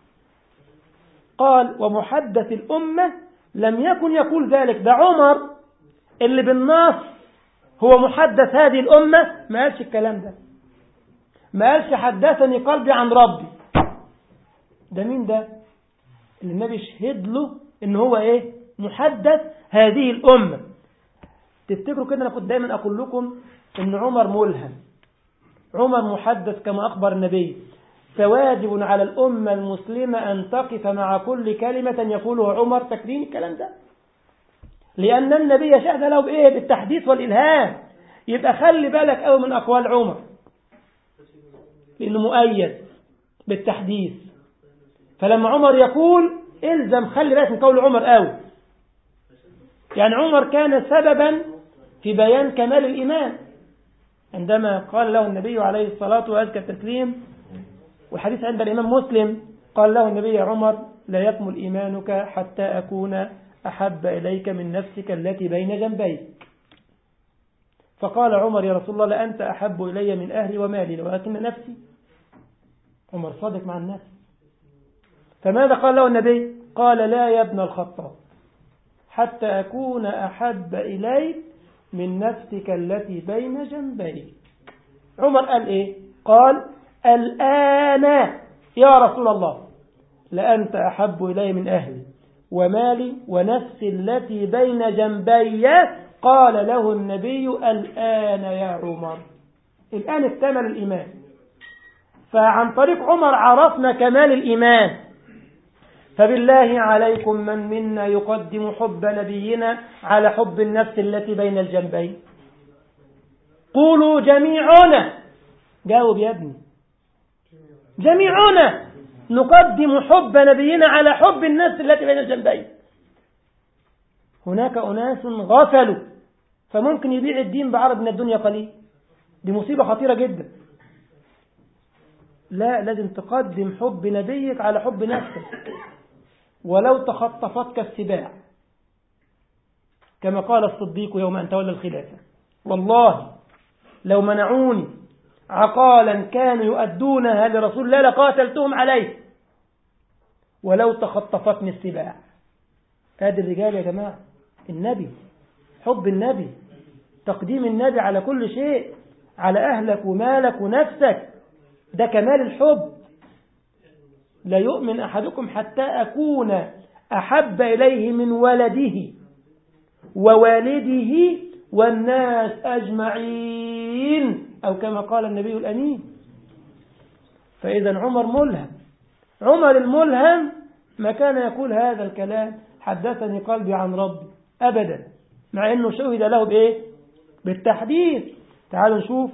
قال ومحدث الأمة لم يكن يقول ذلك ده عمر اللي بالنص هو محدث هذه الأمة ما قالش الكلام ده ما قالش حدثني قلبي عن ربي ده مين ده اللي النبي شهد له ان هو ايه محدث هذه الأمة تفتكروا كده أنا كنت دايما أقول لكم ان عمر ملهم عمر محدث كما أخبر النبي فواجب على الأمة المسلمة أن تقف مع كل كلمة يقولها عمر تكريم الكلام ده لأن النبي شهد له بإيه بالتحديث والإلهام يبقى خلي بالك أو من أقوال عمر لأنه مؤيد بالتحديث فلما عمر يقول الزم خلي بالك من قول عمر قوي يعني عمر كان سببا في بيان كمال الإيمان عندما قال له النبي عليه الصلاة وأزكى التسليم والحديث عند الإمام مسلم قال له النبي يا عمر لا يكمل إيمانك حتى أكون أحب إليك من نفسك التي بين جنبيك فقال عمر يا رسول الله لأنت أحب إلي من أهلي ومالي ولكن نفسي عمر صادق مع الناس فماذا قال له النبي قال لا يا ابن الخطاب حتى أكون أحب إليك من نفسك التي بين جنبيك عمر قال إيه قال الآن يا رسول الله لأنت أحب إلي من أهلي ومالي ونفسي التي بين جنبي قال له النبي الآن يا عمر الآن اكتمل الإيمان فعن طريق عمر عرفنا كمال الإيمان فبالله عليكم من منا يقدم حب نبينا على حب النفس التي بين الجنبين قولوا جميعنا جاوب يا ابني جميعنا نقدم حب نبينا على حب النفس التي بين الجنبين هناك أناس غفلوا فممكن يبيع الدين بعرض من الدنيا قليل دي مصيبة خطيرة جدا لا لازم تقدم حب نبيك على حب نفسك ولو تخطفتك السباع كما قال الصديق يوم أن تولى الخلافة والله لو منعوني عقالا كانوا يؤدونها لرسول الله لقاتلتهم عليه ولو تخطفتني السباع هذه الرجال يا جماعة النبي حب النبي تقديم النبي على كل شيء على أهلك ومالك ونفسك ده كمال الحب لا يؤمن أحدكم حتى أكون أحب إليه من ولده ووالده والناس أجمعين أو كما قال النبي الأمين فإذا عمر ملهم عمر الملهم ما كان يقول هذا الكلام حدثني قلبي عن ربي أبدا مع أنه شهد له بإيه بالتحديث تعالوا نشوف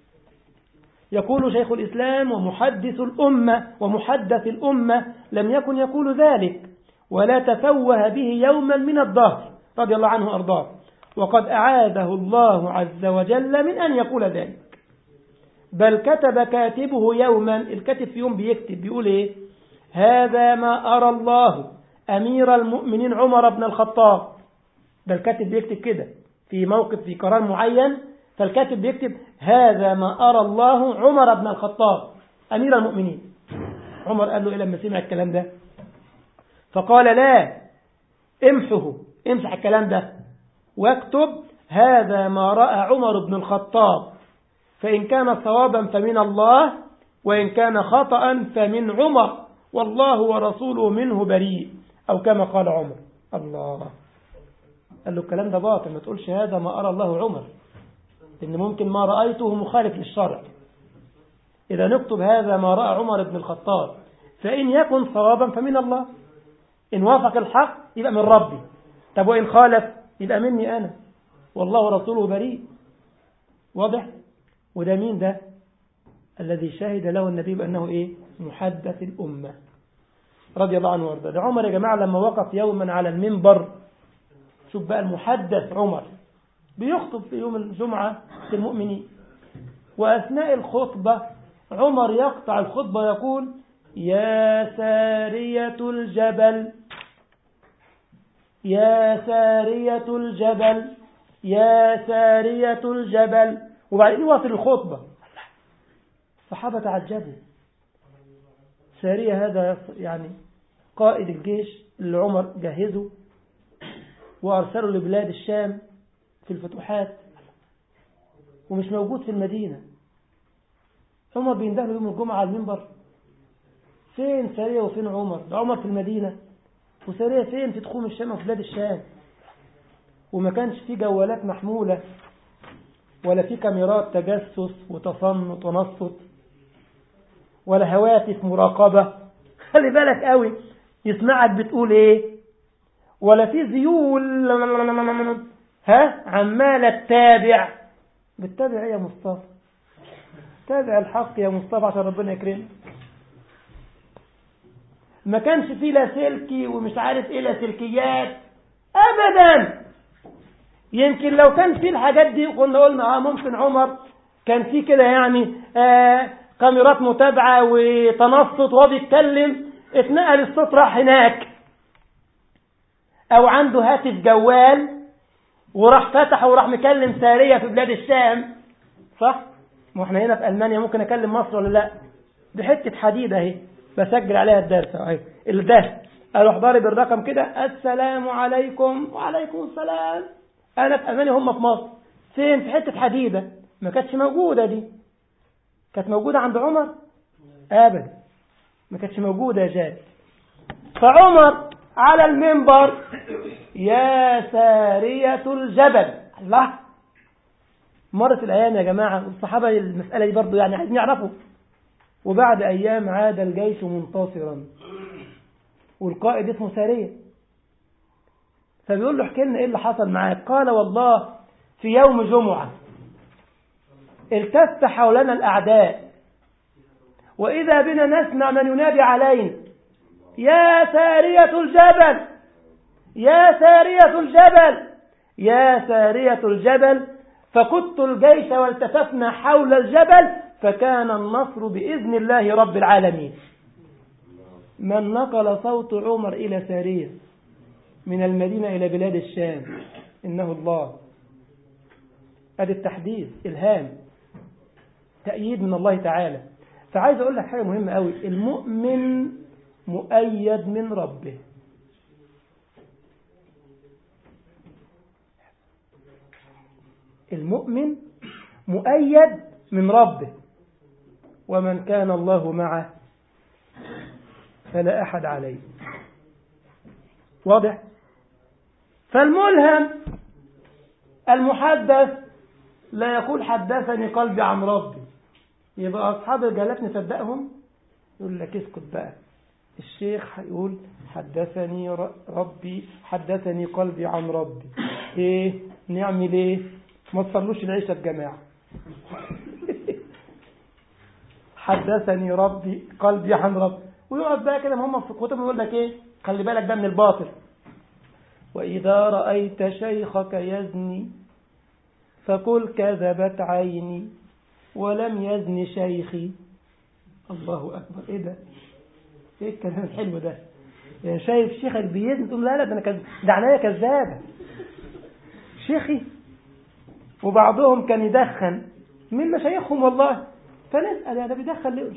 يقول شيخ الإسلام ومحدث الأمة ومحدث الأمة لم يكن يقول ذلك ولا تفوه به يوما من الدهر رضي الله عنه أرضاه وقد أعاذه الله عز وجل من أن يقول ذلك بل كتب كاتبه يوما الكاتب في يوم بيكتب بيقول إيه هذا ما أرى الله أمير المؤمنين عمر بن الخطاب ده الكاتب بيكتب كده في موقف في قرار معين فالكاتب بيكتب هذا ما أرى الله عمر بن الخطاب أمير المؤمنين عمر قال له إيه لما سمع الكلام ده فقال لا امحه امسح الكلام ده واكتب هذا ما رأى عمر بن الخطاب فإن كان صوابا فمن الله وإن كان خطأ فمن عمر والله ورسوله منه بريء أو كما قال عمر الله قال له الكلام ده باطل ما تقولش هذا ما أرى الله عمر إن ممكن ما رأيته مخالف للشرع إذا نكتب هذا ما رأى عمر بن الخطاب فإن يكن صوابا فمن الله إن وافق الحق يبقى من ربي طب وإن خالف يبقى مني أنا والله ورسوله بريء واضح وده مين ده الذي شهد له النبي بأنه إيه محدث الأمة رضي الله عنه وارضاه ده عمر يا جماعة لما وقف يوما على المنبر شوف بقى المحدث عمر بيخطب في يوم الجمعة في المؤمنين وأثناء الخطبة عمر يقطع الخطبة يقول يا سارية الجبل يا سارية الجبل يا سارية الجبل وبعدين يواصل الخطبة الصحابة تعجبوا سارية هذا يعني قائد الجيش اللي عمر جهزه وأرسله لبلاد الشام في الفتوحات ومش موجود في المدينة عمر بيندهله يوم الجمعة على المنبر فين سارية وفين عمر ده عمر في المدينة وسارية فين في تخوم الشام وفي بلاد الشام وما كانش في جوالات محمولة ولا في كاميرات تجسس وتصنت ونصت ولا هواتف مراقبة خلي بالك قوي يسمعك بتقول ايه ولا في ذيول ها عمالة تتابع بتتابع ايه يا مصطفى تابع الحق يا مصطفى عشان ربنا يكرمك ما كانش فيه لا سلكي ومش عارف ايه لا سلكيات ابدا يمكن لو كان في الحاجات دي كنا قلنا اه ممكن عمر كان في كده يعني آه كاميرات متابعة وتنصت وهو بيتكلم اتنقل الصوت راح هناك او عنده هاتف جوال وراح فتحه وراح مكلم سارية في بلاد الشام صح؟ ما احنا هنا في المانيا ممكن اكلم مصر ولا لا دي حتة حديد اهي بسجل عليها الدرس اهي الده اروح ضارب الرقم كده السلام عليكم وعليكم السلام انا في المانيا هم في مصر فين في حتة حديدة ما كانتش موجودة دي كانت موجودة عند عمر ابدا ما كانتش موجودة يا جاد فعمر على المنبر يا سارية الجبل الله مرت الأيام يا جماعة الصحابة المسألة دي برضو يعني عايزين يعرفوا وبعد أيام عاد الجيش منتصرا والقائد اسمه سارية فبيقول له احكي لنا ايه اللي حصل معاك قال والله في يوم جمعة التف حولنا الأعداء وإذا بنا نسمع من ينادي علينا يا سارية الجبل يا سارية الجبل يا سارية الجبل فقدت الجيش والتففنا حول الجبل فكان النصر بإذن الله رب العالمين من نقل صوت عمر إلى سارية من المدينة إلى بلاد الشام إنه الله هذا التحديث إلهام تأييد من الله تعالى فعايز أقول لك حاجة مهمة قوي المؤمن مؤيد من ربه المؤمن مؤيد من ربه ومن كان الله معه فلا أحد عليه واضح فالملهم المحدث لا يقول حدثني قلبي عن ربي يبقى أصحاب الجلات نصدقهم يقول لك اسكت بقى الشيخ هيقول حدثني ربي حدثني قلبي عن ربي ايه نعمل ايه ما تصلوش العشاء الجماعة حدثني ربي قلبي عن ربي ويقعد بقى كده هم في الكتب يقول لك ايه خلي بالك ده من الباطل وإذا رأيت شيخك يزني فقل كذبت عيني ولم يزن شيخي الله أكبر إيه ده إيه الكلام الحلو ده يعني شايف شيخك بيزن تقول لا لا ده أنا كذ... ده عناية كذابة شيخي وبعضهم كان يدخن من مشايخهم والله فنسأل يعني بيدخن ليه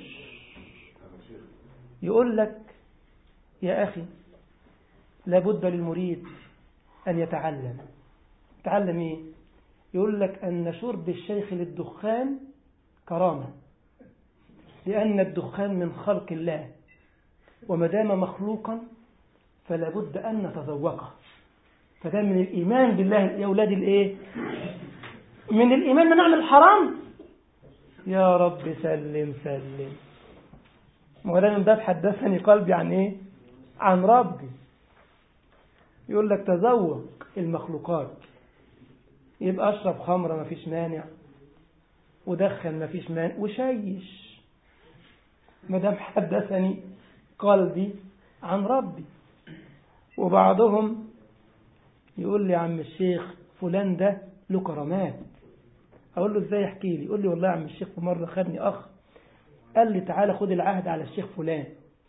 يقول لك يا أخي لابد للمريد أن يتعلم يتعلم إيه يقول لك أن شرب الشيخ للدخان كرامة لأن الدخان من خلق الله وما دام مخلوقا فلا بد أن نتذوقه فده من الإيمان بالله يا أولاد الإيه من الإيمان من نعمل الحرام يا رب سلم سلم وده من باب حدثني قلبي عن إيه عن ربي يقول لك تذوق المخلوقات يبقى اشرب خمرة ما فيش مانع ودخن ما فيش مانع وشيش ما دام حدثني قلبي عن ربي وبعضهم يقول لي عم الشيخ فلان ده له كرامات اقول له ازاي احكي لي يقول لي والله يا عم الشيخ في مره خدني اخ قال لي تعالى خد العهد على الشيخ فلان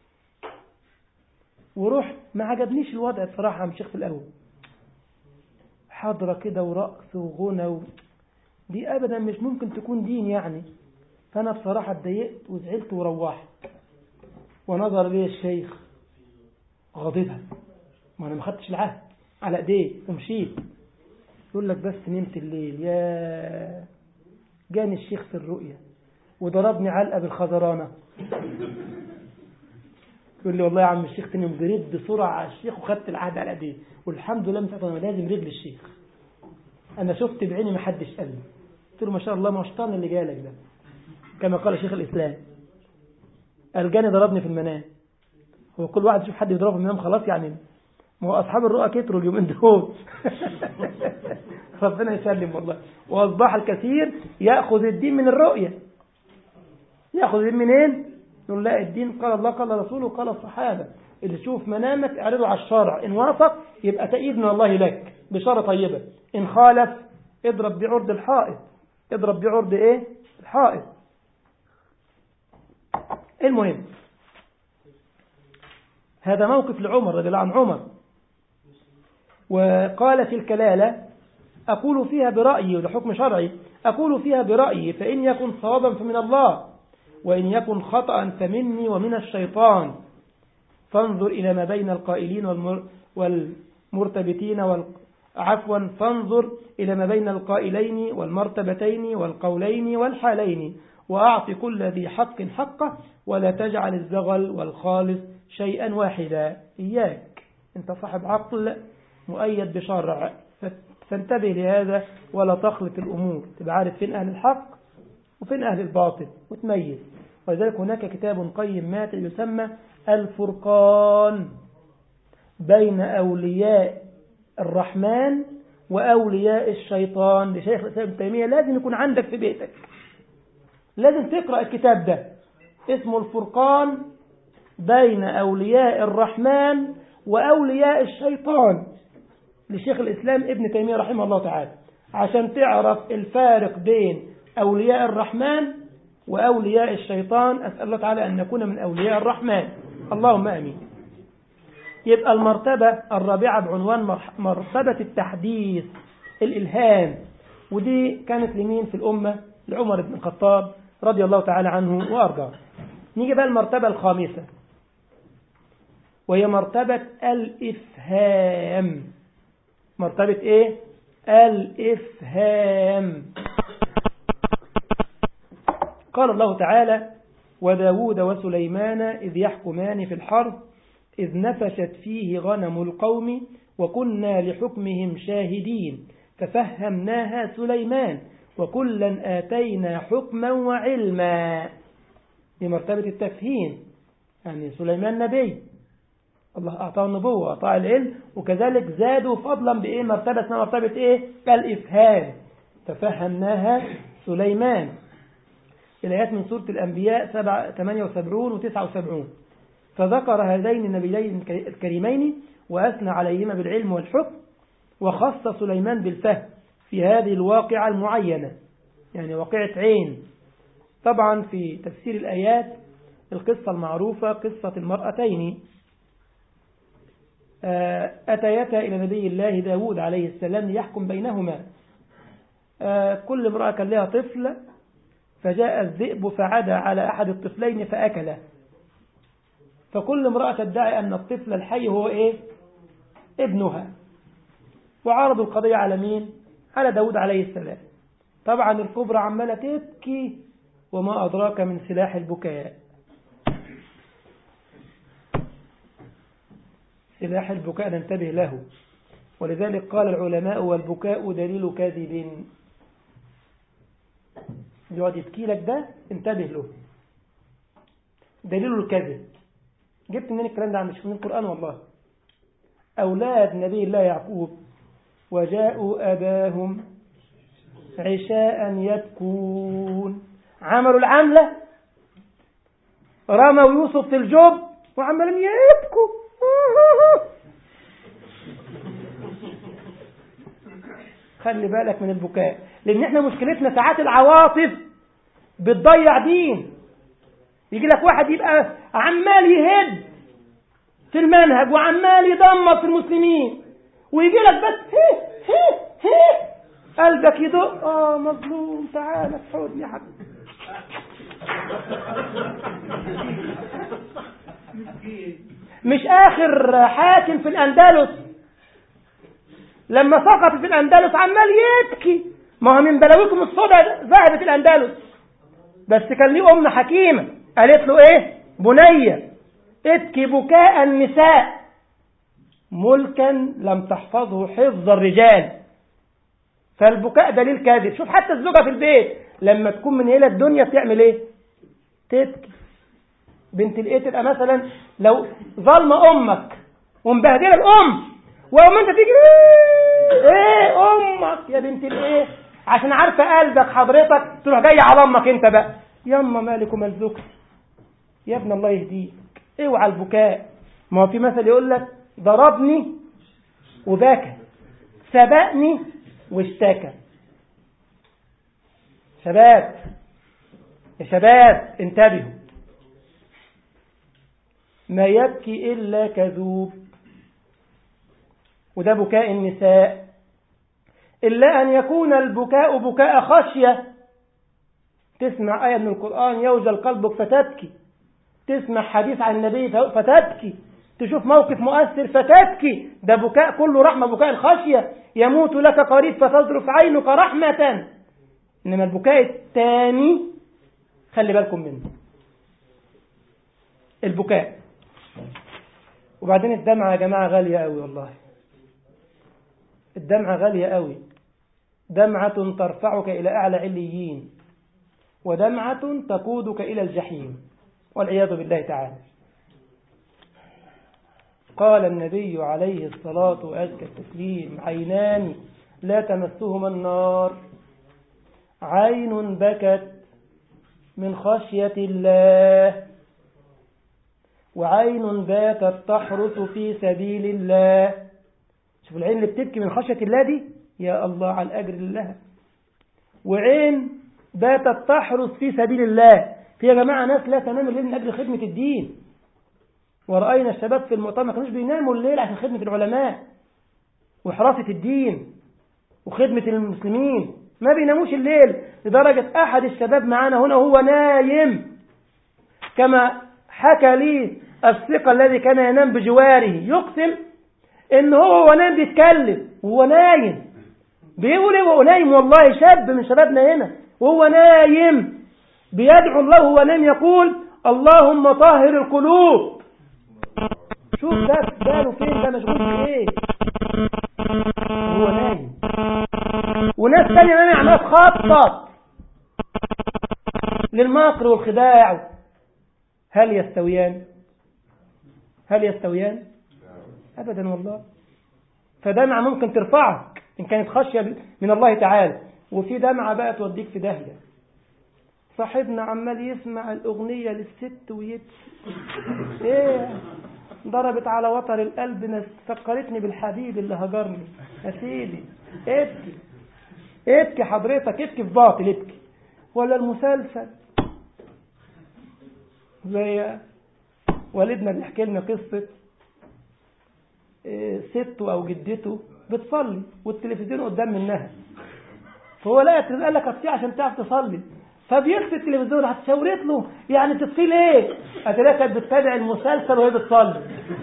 ورحت ما عجبنيش الوضع بصراحه يا عم الشيخ في الاول حضرة كده ورقص وغنى و... دي أبدا مش ممكن تكون دين يعني فأنا بصراحة اتضايقت وزعلت وروحت ونظر لي الشيخ غاضبا ما أنا ما خدتش العهد على ايديه ومشيت يقول لك بس نمت الليل يا جاني الشيخ في الرؤية وضربني علقة بالخزرانة يقول لي والله يا عم الشيخ تاني جريت بسرعة على الشيخ وخدت العهد على ايديه والحمد لله من ساعتها انا لازم رجل الشيخ انا شفت بعيني ما حدش قال لي قلت له ما شاء الله ما شطان اللي جالك ده كما قال شيخ الاسلام قال جاني ضربني في المنام هو كل واحد يشوف حد يضربه في المنام خلاص يعني ما هو اصحاب الرؤى كتروا اليومين دول ربنا يسلم والله واصبح الكثير ياخذ الدين من الرؤيه ياخذ الدين منين يقول لا الدين قال الله قال رسوله قال الصحابه اللي تشوف منامك اعرضه على الشرع ان وافق يبقى تأييد من الله لك بشارة طيبة ان خالف اضرب بعرض الحائط اضرب بعرض ايه الحائط المهم هذا موقف لعمر رضي الله عن عمر وقال في الكلالة أقول فيها برأيي وده حكم شرعي أقول فيها برأيي فإن يكن صوابا فمن الله وإن يكن خطأ فمني ومن الشيطان فانظر إلى ما بين القائلين والمر والمرتبتين وال... عفوا فانظر إلى ما بين القائلين والمرتبتين والقولين والحالين وأعط كل ذي حق حقه ولا تجعل الزغل والخالص شيئا واحدا إياك أنت صاحب عقل مؤيد بشرع فانتبه لهذا ولا تخلط الأمور تبقى عارف فين أهل الحق وفين أهل الباطل وتميز ولذلك هناك كتاب قيم مات يسمى الفرقان بين أولياء الرحمن وأولياء الشيطان لشيخ الإسلام ابن تيمية لازم يكون عندك في بيتك لازم تقرأ الكتاب ده اسمه الفرقان بين أولياء الرحمن وأولياء الشيطان لشيخ الإسلام ابن تيمية رحمه الله تعالى عشان تعرف الفارق بين أولياء الرحمن وأولياء الشيطان أسأل الله تعالى أن نكون من أولياء الرحمن اللهم أمين يبقى المرتبة الرابعة بعنوان مرتبة التحديث الإلهام ودي كانت لمين في الأمة لعمر بن الخطاب رضي الله تعالى عنه وأرضاه نيجي بقى المرتبة الخامسة وهي مرتبة الإفهام مرتبة إيه؟ الإفهام قال الله تعالى وداود وسليمان إذ يحكمان في الحرب إذ نفشت فيه غنم القوم وكنا لحكمهم شاهدين ففهمناها سليمان وكلا آتينا حكما وعلما لمرتبة التفهيم يعني سليمان نبي الله أعطاه النبوة أعطاه العلم وكذلك زادوا فضلا بإيه مرتبة اسمها مرتبة إيه الإفهام ففهمناها سليمان الآيات من سورة الأنبياء 78 و 79 فذكر هذين النبيين الكريمين وأثنى عليهما بالعلم والحكم وخص سليمان بالفهم في هذه الواقعة المعينة يعني واقعة عين طبعا في تفسير الآيات القصة المعروفة قصة المرأتين أتيتا إلى نبي الله داود عليه السلام ليحكم بينهما كل امرأة كان لها طفل فجاء الذئب فعدى على أحد الطفلين فأكله فكل امرأة تدعي أن الطفل الحي هو إيه ابنها وعرضوا القضية على مين على داود عليه السلام طبعا الكبرى عمالة تبكي وما أدراك من سلاح البكاء سلاح البكاء ننتبه له ولذلك قال العلماء والبكاء دليل كاذب يقعد يبكي لك ده انتبه له دليل الكذب جبت منين الكلام ده مش من القرآن والله أولاد نبي الله يعقوب وجاءوا أباهم عشاء يبكون عملوا العملة رموا يوسف في الجب وعمالين يبكوا خلي بالك من البكاء لان احنا مشكلتنا ساعات العواطف بتضيع دين يجي لك واحد يبقى عمال يهد في المنهج وعمال يدمر في المسلمين ويجي لك بس هي هي هي قلبك يدق اه مظلوم تعالى في حضني يا حبيبي مش اخر حاكم في الاندلس لما سقط في الاندلس عمال يبكي ما هو من بلاويكم الصدى ذهبت الاندلس بس كان ليه ام حكيمه قالت له ايه بنيه ابكي بكاء النساء ملكا لم تحفظه حفظ الرجال فالبكاء دليل كاذب شوف حتى الزوجة في البيت لما تكون من هنا الدنيا بتعمل ايه تبكي بنت الايه تبقى مثلا لو ظلمة امك ومبهدلة الام ويوم انت تيجي ايه, ايه امك يا بنت الايه عشان عارفة قلبك حضرتك تروح جاي على امك انت بقى يما مالك ومال زوجتي يا ابن الله يهديك اوعى البكاء ما هو في مثل يقول لك ضربني وبكى سبقني واشتكى شباب يا شباب انتبهوا ما يبكي إلا كذوب وده بكاء النساء إلا أن يكون البكاء بكاء خشية تسمع آية من القرآن يوجل قلبك فتبكي تسمع حديث عن النبي فتبكي تشوف موقف مؤثر فتبكي ده بكاء كله رحمة بكاء الخشية يموت لك قريب فتظرف عينك رحمة إنما البكاء الثاني خلي بالكم منه البكاء وبعدين الدمعة يا جماعة غالية قوي والله الدمعة غالية قوي دمعة ترفعك إلى أعلى عليين ودمعة تقودك إلى الجحيم والعياذ بالله تعالى قال النبي عليه الصلاة وأزكى التسليم عينان لا تمسهما النار عين بكت من خشية الله وعين باتت تحرس في سبيل الله شوف العين اللي بتبكي من خشية الله دي يا الله على الأجر لله وعين باتت تحرس في سبيل الله في يا جماعة ناس لا تنام الليل من أجل خدمة الدين ورأينا الشباب في المؤتمر ما كانوش بيناموا الليل عشان خدمة العلماء وحراسة الدين وخدمة المسلمين ما بيناموش الليل لدرجة أحد الشباب معانا هنا وهو نايم كما حكى لي الثقة الذي كان ينام بجواره يقسم ان هو نايم بيتكلم وهو نايم بيقول ايه وهو نايم والله شاب من شبابنا هنا وهو نايم بيدعو الله وهو نايم يقول اللهم طهر القلوب شوف ده باله فين ده مشغول بايه وهو نايم وناس تانية نايمة عمالة تخطط للمكر والخداع هل يستويان هل يستويان أبدا والله فدمعة ممكن ترفعك إن كانت خشية من الله تعالى وفي دمعة بقى توديك في داهية صاحبنا عمال يسمع الأغنية للست ويبكي إيه ضربت على وتر القلب فكرتني بالحبيب اللي هجرني يا سيدي ابكي ابكي حضرتك ابكي في باطل ابكي ولا المسلسل زي والدنا بيحكي لنا قصة سته أو جدته بتصلي والتلفزيون قدام منها فهو لقى قال لك اطفيه عشان تعرف تصلي فبيطفي التلفزيون هتشاورت له يعني تطفيه ليه؟ هتلاقيها كانت بتتابع المسلسل وهي بتصلي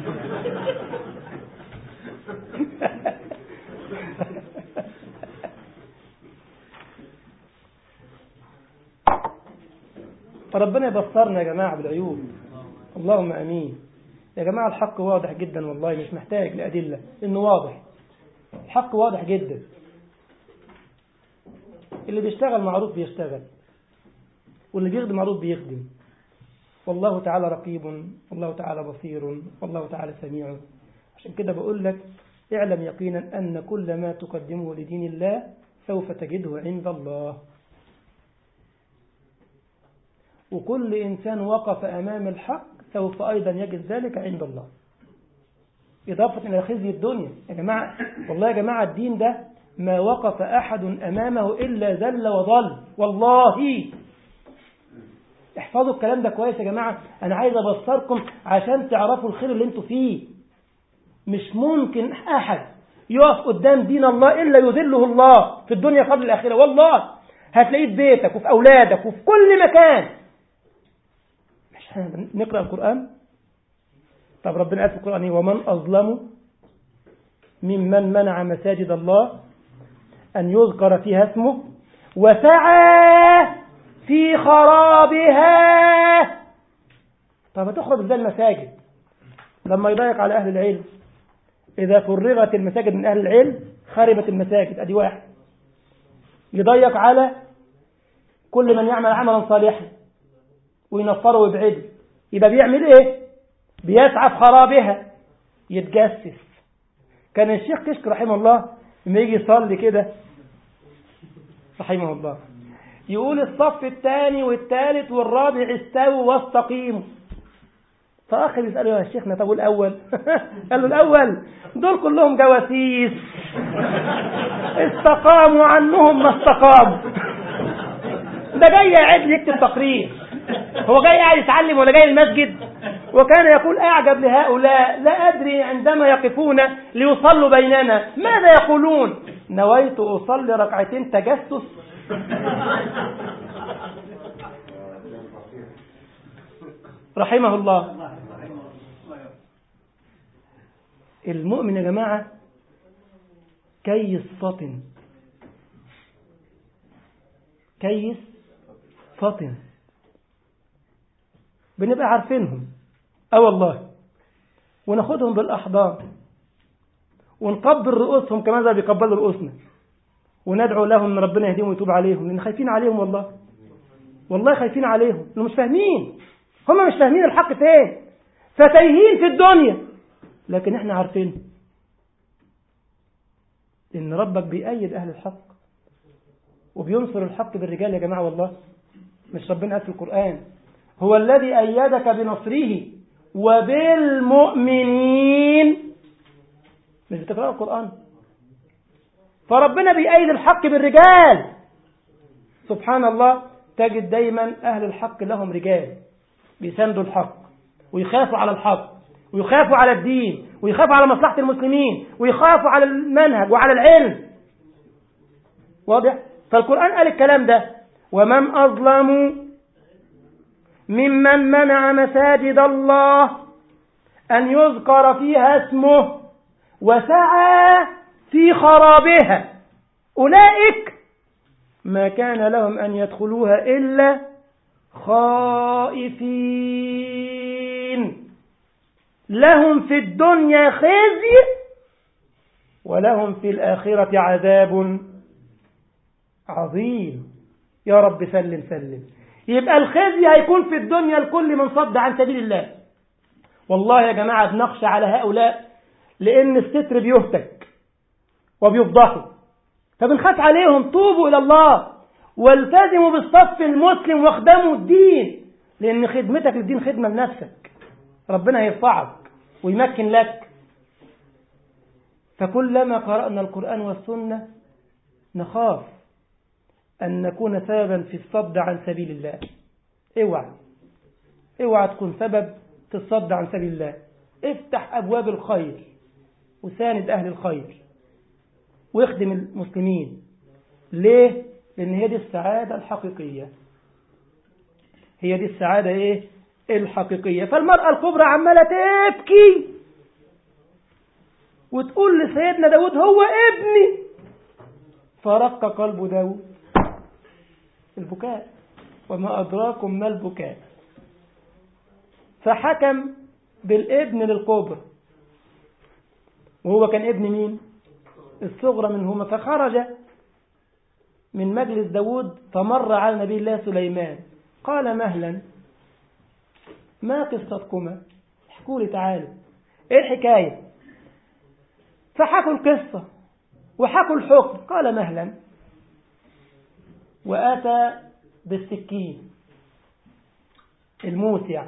فربنا يبصرنا يا جماعة بالعيوب اللهم أمين يا جماعة الحق واضح جدا والله مش محتاج لأدلة إنه واضح الحق واضح جدا اللي بيشتغل معروف بيشتغل واللي بيخدم معروف بيخدم والله تعالى رقيب والله تعالى بصير والله تعالى سميع عشان كده بقول لك اعلم يقينا أن كل ما تقدمه لدين الله سوف تجده عند الله وكل إنسان وقف أمام الحق سوف أيضا يجد ذلك عند الله إضافة إلى خزي الدنيا يا جماعة والله يا جماعة الدين ده ما وقف أحد أمامه إلا ذل وضل والله احفظوا الكلام ده كويس يا جماعة أنا عايز أبصركم عشان تعرفوا الخير اللي انتوا فيه مش ممكن أحد يقف قدام دين الله إلا يذله الله في الدنيا قبل الآخرة والله هتلاقيه في بيتك وفي أولادك وفي كل مكان مش نقرأ القرآن طب ربنا قال في القرآن ومن أظلم ممن منع مساجد الله أن يذكر فيها اسمه وسعى في خرابها طب هتخرب ازاي المساجد لما يضيق على أهل العلم إذا فرغت المساجد من أهل العلم خربت المساجد أدي واحد يضيق على كل من يعمل عملا صالحا وينفره ويبعده يبقى بيعمل ايه بيسعى في خرابها يتجسس كان الشيخ كشك رحمه الله لما يجي يصلي كده رحمه الله يقول الصف الثاني والثالث والرابع استووا واستقيموا فأخ بيسأله يا شيخنا طب الأول قال له الأول دول كلهم جواسيس استقاموا عنهم ما استقاموا ده جاي قاعد يكتب تقرير هو جاي قاعد يتعلم ولا جاي المسجد وكان يقول أعجب لهؤلاء لا أدري عندما يقفون ليصلوا بيننا ماذا يقولون نويت أصلي ركعتين تجسس رحمه الله المؤمن يا جماعة كيس فطن كيس فطن بنبقى عارفينهم اه والله وناخدهم بالأحضان ونقبل رؤوسهم كما ذا بيقبلوا رؤوسنا وندعو لهم ان ربنا يهديهم ويتوب عليهم لان خايفين عليهم والله والله خايفين عليهم لانهم مش فاهمين هم مش فاهمين الحق فين فتايهين في الدنيا لكن احنا عارفين ان ربك بيأيد اهل الحق وبينصر الحق بالرجال يا جماعة والله مش ربنا قال في القرآن هو الذي أيدك بنصره وبالمؤمنين مش بتقرأ القرآن فربنا بيأيد الحق بالرجال سبحان الله تجد دايما أهل الحق لهم رجال بيساندوا الحق ويخافوا على الحق ويخافوا على الدين ويخافوا على مصلحة المسلمين ويخافوا على المنهج وعلى العلم واضح فالقرآن قال الكلام ده ومن أظلم ممن منع مساجد الله أن يذكر فيها اسمه وسعى في خرابها أولئك ما كان لهم أن يدخلوها إلا خائفين لهم في الدنيا خزي ولهم في الآخرة عذاب عظيم يا رب سلم سلم يبقى الخزي هيكون في الدنيا لكل من صد عن سبيل الله والله يا جماعة بنخشى على هؤلاء لأن الستر بيهتك وبيفضحوا فبنخاف عليهم توبوا إلى الله والتزموا بالصف المسلم واخدموا الدين لأن خدمتك للدين خدمة لنفسك ربنا هيرفعك ويمكن لك فكلما قرأنا القرآن والسنة نخاف أن نكون سببا في الصد عن سبيل الله اوعى اوعى تكون سبب في الصد عن سبيل الله افتح أبواب الخير وساند أهل الخير واخدم المسلمين ليه؟ لأن هي دي السعادة الحقيقية هي دي السعادة إيه؟ الحقيقية فالمرأة الكبرى عمالة تبكي وتقول لسيدنا داود هو ابني فرق قلب داود البكاء وما أدراكم ما البكاء فحكم بالابن للكبرى وهو كان ابن مين الصغرى منهما فخرج من مجلس داود فمر على نبي الله سليمان قال مهلا ما قصتكما احكوا لي تعالوا ايه الحكاية فحكوا القصة وحكوا الحكم قال مهلا وآتى بالسكين الموسع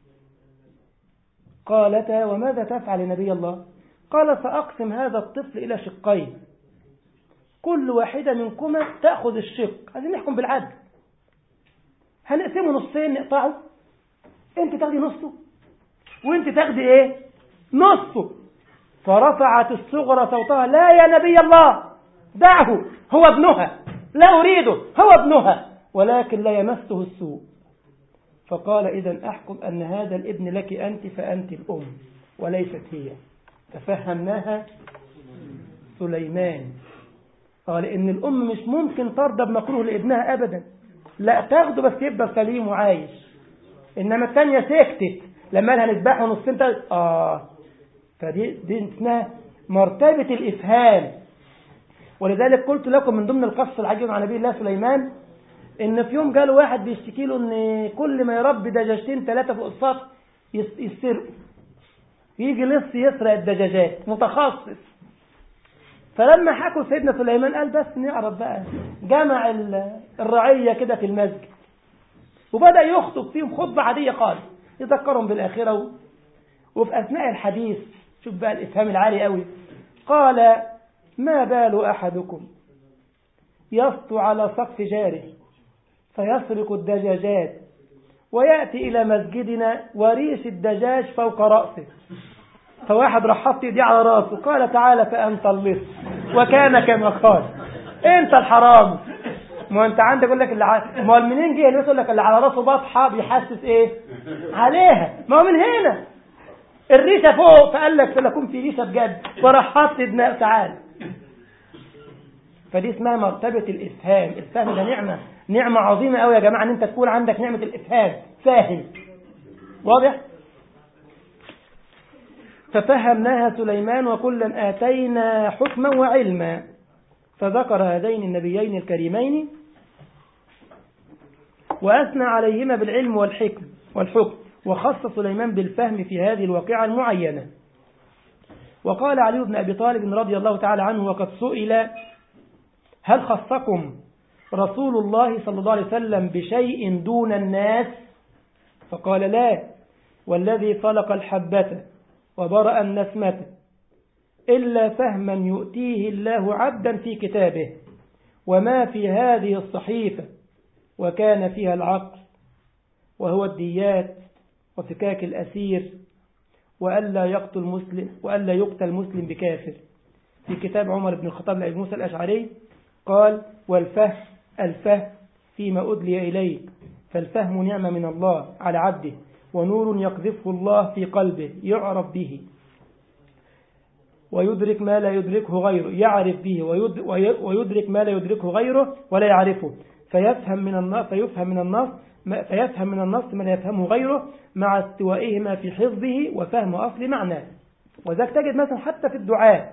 قالتا وماذا تفعل نبي الله قال سأقسم هذا الطفل إلى شقين كل واحدة منكما تأخذ الشق عايزين نحكم بالعدل هنقسمه نصين نقطعه انت تاخدي نصه وانت تاخدي ايه نصه فرفعت الصغرى صوتها لا يا نبي الله دعه هو ابنها لا أريده هو ابنها ولكن لا يمسه السوء فقال إذا أحكم أن هذا الابن لك أنت فأنت الأم وليست هي ففهمناها سليمان قال إن الأم مش ممكن ترضى بمكروه لابنها أبدا لا تاخده بس يبقى سليم وعايش إنما الثانية سكتت لما لها نذبحه نصين تلت آه فدي دي اسمها مرتبة الإفهام ولذلك قلت لكم من ضمن القصة العجيب عن نبي الله سليمان إن في يوم جاله واحد بيشتكي له إن كل ما يربي دجاجتين ثلاثة فوق السطح يسرقوا يجي لص يسرق الدجاجات متخصص فلما حكوا سيدنا سليمان قال بس نعرف بقى جمع الرعية كده في المسجد وبدأ يخطب فيهم خطبة عادية خالص يذكرهم بالآخرة و... وفي أثناء الحديث شوف بقى الإفهام العالي قوي قال ما بال أحدكم يسطو على سقف جاره فيسرق الدجاجات ويأتي إلى مسجدنا وريش الدجاج فوق رأسه فواحد راح حط ايديه على راسه قال تعالى فأنت اللص وكان كما قال انت الحرام ما انت عندك يقول لك اللي ع... ما هو منين جه اللي يقول لك اللي على راسه بطحه بيحسس ايه عليها ما هو من هنا الريشه فوق فقال لك فلكم في ريشه بجد وراح حط ابناء تعالى فدي اسمها مرتبة الإفهام الفهم ده نعمة نعمة عظيمة قوي يا جماعة ان انت تكون عندك نعمة الإفهام فاهم واضح ففهمناها سليمان وكلا آتينا حكما وعلما فذكر هذين النبيين الكريمين وأثنى عليهما بالعلم والحكم والحكم وخص سليمان بالفهم في هذه الواقعة المعينة وقال علي بن أبي طالب رضي الله تعالى عنه وقد سئل هل خصكم رسول الله صلى الله عليه وسلم بشيء دون الناس فقال لا والذي خلق الحبة وبرأ النسمة إلا فهما يؤتيه الله عبدا في كتابه وما في هذه الصحيفة وكان فيها العقل وهو الديات وفكاك الأسير وألا يقتل مسلم وألا يقتل مسلم بكافر في كتاب عمر بن الخطاب لأبي موسى الأشعري قال والفهم الفهم فيما أدلي إليك فالفهم نعمة من الله على عبده ونور يقذفه الله في قلبه يعرف به ويدرك ما لا يدركه غيره يعرف به ويدرك ما لا يدركه غيره ولا يعرفه فيفهم من النص فيفهم من النص فيفهم من النص ما لا يفهمه غيره مع استوائهما في حفظه وفهم أصل معناه وذلك تجد مثلا حتى في الدعاء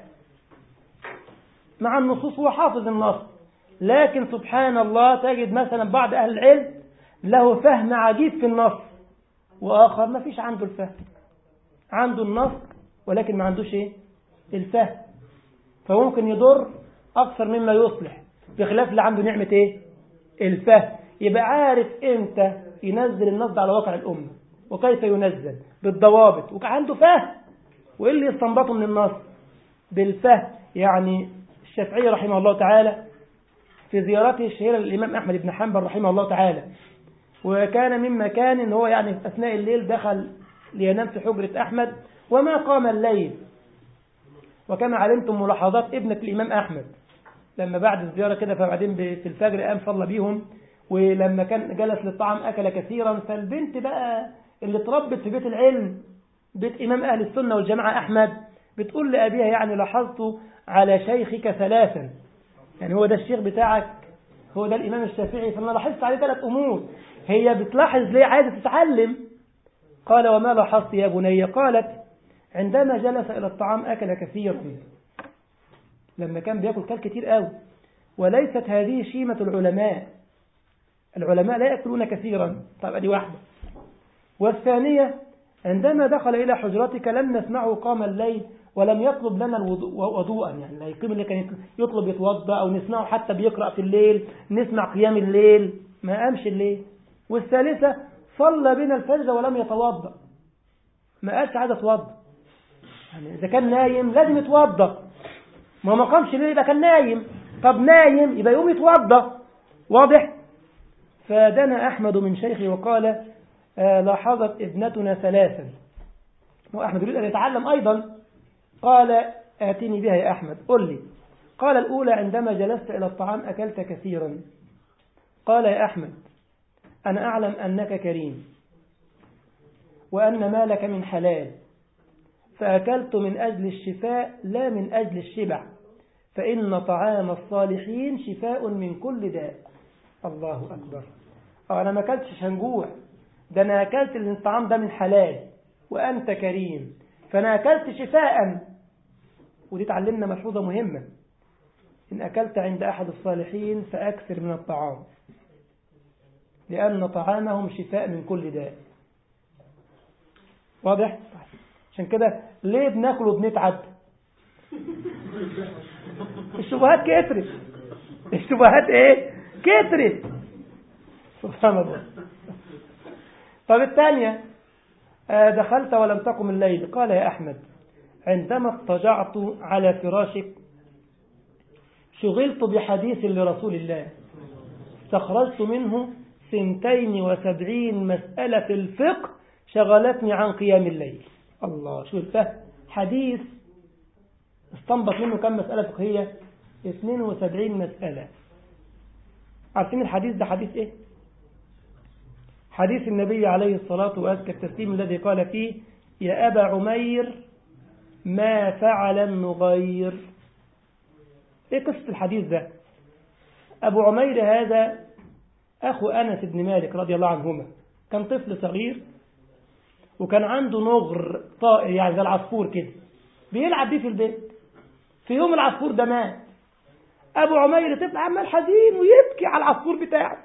مع النصوص هو حافظ النص لكن سبحان الله تجد مثلا بعض أهل العلم له فهم عجيب في النص وآخر ما فيش عنده الفهم عنده النص ولكن ما عندوش ايه الفهم فممكن يضر أكثر مما يصلح بخلاف اللي عنده نعمة ايه الفهم يبقى عارف امتى ينزل النص على واقع الأمة وكيف ينزل بالضوابط وعنده فهم وإيه اللي يستنبطه من النص بالفهم يعني الشافعي رحمه الله تعالى في زيارته الشهيرة للإمام أحمد بن حنبل رحمه الله تعالى وكان من مكان ان هو يعني في أثناء الليل دخل لينام في حجرة أحمد وما قام الليل وكما علمتم ملاحظات ابنة الإمام أحمد لما بعد الزيارة كده فبعدين في الفجر قام صلى بيهم ولما كان جلس للطعام أكل كثيرا فالبنت بقى اللي اتربت في بيت العلم بيت إمام أهل السنة والجماعة أحمد بتقول لأبيها يعني لاحظت على شيخك ثلاثا يعني هو ده الشيخ بتاعك هو ده الإمام الشافعي فأنا لاحظت عليه ثلاث أمور هي بتلاحظ ليه عايزة تتعلم قال وما لاحظت يا بني قالت عندما جلس إلى الطعام أكل كثيرا لما كان بيأكل كل كتير قوي وليست هذه شيمة العلماء العلماء لا يأكلون كثيرا طب أدي واحدة والثانية عندما دخل إلى حجرتك لم نسمعه قام الليل ولم يطلب لنا وضوءا يعني لا يقيم اللي كان يطلب يتوضا أو نسمعه حتى بيقرأ في الليل نسمع قيام الليل ما قامش الليل والثالثة صلى بنا الفجر ولم يتوضا ما قالش عايز اتوضا يعني إذا كان نايم لازم يتوضا ما ما قامش الليل يبقى كان نايم طب نايم يبقى يقوم يتوضا واضح فدنا أحمد من شيخه وقال آه لاحظت ابنتنا ثلاثا وأحمد يريد أن يتعلم أيضا قال آتني بها يا أحمد قل لي قال الأولى عندما جلست إلى الطعام أكلت كثيرا قال يا أحمد أنا أعلم أنك كريم وأن مالك من حلال فأكلت من أجل الشفاء لا من أجل الشبع فإن طعام الصالحين شفاء من كل داء الله أكبر أو أنا ما أكلتش عشان جوع ده أنا أكلت الطعام ده من حلال وأنت كريم فأنا أكلت شفاء ودي تعلمنا ملحوظة مهمة إن أكلت عند أحد الصالحين فأكثر من الطعام لأن طعامهم شفاء من كل داء واضح؟ عشان كده ليه بناكل وبنتعب الشبهات كترت الشبهات ايه كترت سبحان الله طب الثانية دخلت ولم تقم الليل قال يا أحمد عندما اضطجعت على فراشك شغلت بحديث لرسول الله استخرجت منه سنتين وسبعين مسألة الفقه شغلتني عن قيام الليل الله شو الفهم حديث استنبط منه كم مسألة فقهية 72 مسألة عارفين الحديث ده حديث ايه حديث النبي عليه الصلاة وأزكى التسليم الذي قال فيه يا أبا عمير ما فعل النغير ايه قصة الحديث ده أبو عمير هذا أخو أنس بن مالك رضي الله عنهما كان طفل صغير وكان عنده نغر طائر يعني زي العصفور كده بيلعب بيه في البيت في يوم العصفور ده مات أبو عمير طفل عمال حزين ويبكي على العصفور بتاعه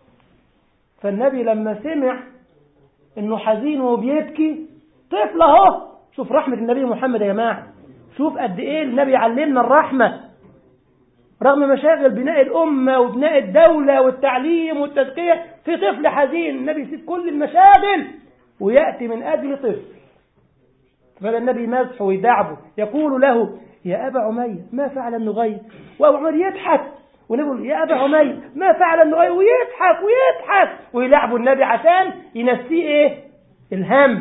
فالنبي لما سمع انه حزين وبيبكي طفل اهو شوف رحمة النبي محمد يا جماعة شوف قد ايه النبي يعلمنا الرحمة رغم مشاغل بناء الأمة وبناء الدولة والتعليم والتزكية في طفل حزين النبي يسيب كل المشاغل ويأتي من أجل طفل فهذا النبي يمسحه ويدعبه يقول له يا أبا عمير ما فعل النغير وأبو عمير يضحك ونقول يا أبا عمير ما فعل النغير ويضحك ويضحك ويلعبوا النبي عشان ينسيه إيه الهم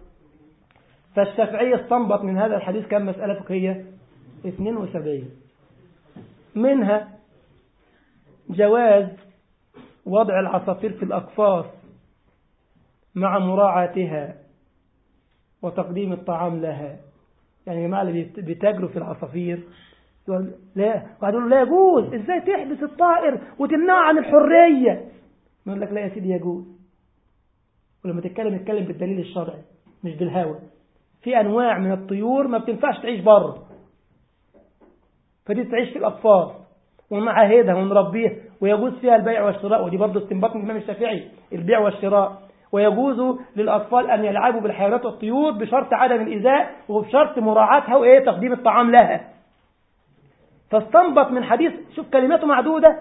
فالشافعية استنبط من هذا الحديث كم مسألة فقهية 72 منها جواز وضع العصافير في الأقفاص مع مراعاتها وتقديم الطعام لها يعني يا جماعة اللي بيتاجروا في العصافير يقول لا وقالوا له لا يجوز ازاي تحبس الطائر وتمنعه عن الحرية يقول لك لا يا سيدي يجوز ولما تتكلم اتكلم بالدليل الشرعي مش بالهوى في انواع من الطيور ما بتنفعش تعيش بره فدي تعيش في الاقفاص ونعاهدها ونربيها ويجوز فيها البيع والشراء ودي برضه استنباط من الامام الشافعي البيع والشراء ويجوز للأطفال أن يلعبوا بالحيوانات والطيور بشرط عدم الإيذاء وبشرط مراعاتها وإيه تقديم الطعام لها فاستنبط من حديث شوف كلماته معدودة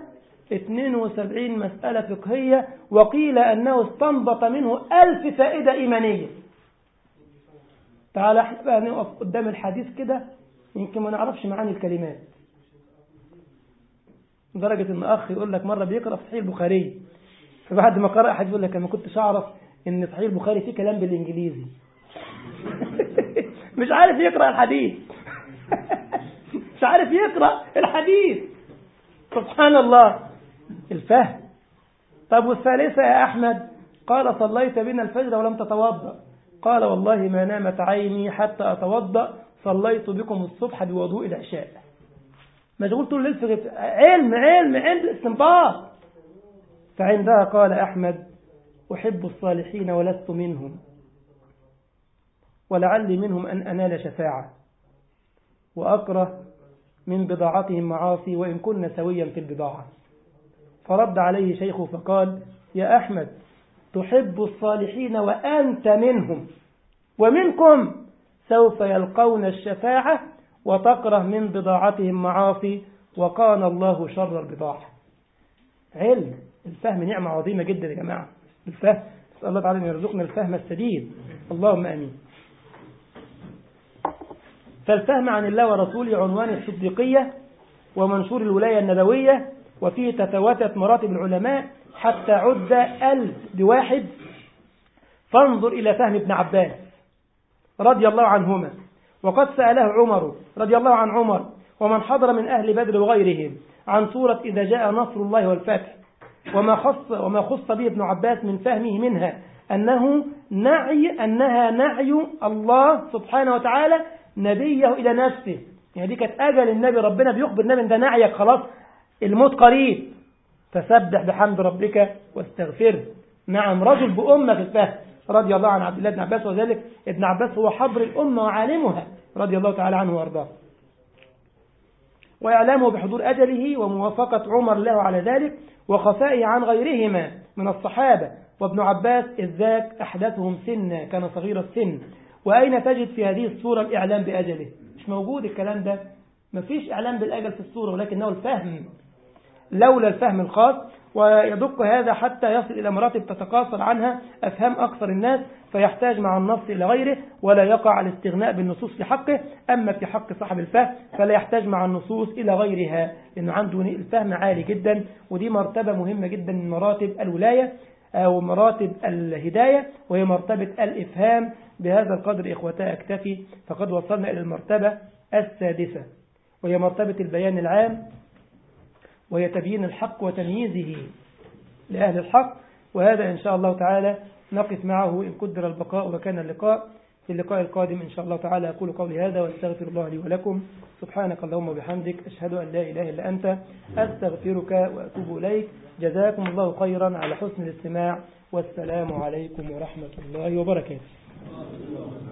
72 مسألة فقهية وقيل أنه استنبط منه ألف فائدة إيمانية تعال احنا بقى نقف قدام الحديث كده يمكن ما نعرفش معاني الكلمات لدرجة ان اخ يقول لك مرة بيقرأ في صحيح البخاري فبعد ما قرأ حد يقول لك انا ما كنتش اعرف ان صحيح البخاري فيه كلام بالانجليزي مش عارف يقرأ الحديث مش عارف يقرأ الحديث سبحان الله الفهم طب والثالثة يا أحمد قال صليت بنا الفجر ولم تتوضأ قال والله ما نامت عيني حتى أتوضأ صليت بكم الصبح بوضوء العشاء مشغول طول الليل في علم علم علم استنباط فعندها قال أحمد أحب الصالحين ولست منهم ولعلي منهم أن أنال شفاعة وأكره من بضاعتهم معاصي وإن كنا سويا في البضاعة فرد عليه شيخه فقال يا أحمد تحب الصالحين وأنت منهم ومنكم سوف يلقون الشفاعة وتكره من بضاعتهم معاصي وقال الله شر البضاعة علم الفهم نعمة عظيمة جدا يا جماعة الفهم نسأل الله تعالى أن يرزقنا الفهم السديد اللهم أمين فالفهم عن الله ورسوله عنوان الصديقية ومنشور الولاية النبوية وفيه تتواتت مراتب العلماء حتى عد ألف بواحد فانظر إلى فهم ابن عباس رضي الله عنهما وقد سأله عمر رضي الله عن عمر ومن حضر من أهل بدر وغيرهم عن سورة إذا جاء نصر الله والفتح وما خص وما خص به ابن عباس من فهمه منها أنه نعي أنها نعي الله سبحانه وتعالى نبيه إلى نفسه يعني دي كانت أجل النبي ربنا بيخبر النبي ده نعيك خلاص الموت قريب فسبح بحمد ربك واستغفره نعم رجل بأمة في الفهم رضي الله عن عبد الله بن عباس وذلك ابن عباس هو حبر الأمة وعالمها رضي الله تعالى عنه وارضاه وإعلامه بحضور أجله وموافقة عمر له على ذلك وخفائه عن غيرهما من الصحابة وابن عباس إذ ذاك أحدثهم سنا كان صغير السن وأين تجد في هذه الصورة الإعلام بأجله مش موجود الكلام ده مفيش إعلام بالأجل في الصورة ولكنه الفهم لولا الفهم الخاص ويدق هذا حتى يصل إلى مراتب تتقاصر عنها أفهام أكثر الناس فيحتاج مع النص إلى غيره ولا يقع الاستغناء بالنصوص في حقه أما في حق صاحب الفهم فلا يحتاج مع النصوص إلى غيرها لأنه عنده الفهم عالي جدا ودي مرتبة مهمة جدا من مراتب الولاية أو مراتب الهداية وهي مرتبة الإفهام بهذا القدر إخوتاء أكتفي فقد وصلنا إلى المرتبة السادسة وهي مرتبة البيان العام وهي تبيين الحق وتمييزه لأهل الحق وهذا إن شاء الله تعالى نقف معه إن قدر البقاء وكان اللقاء في اللقاء القادم إن شاء الله تعالى أقول قولي هذا واستغفر الله لي ولكم سبحانك اللهم وبحمدك أشهد أن لا إله إلا أنت أستغفرك وأتوب إليك جزاكم الله خيرا على حسن الاستماع والسلام عليكم ورحمة الله وبركاته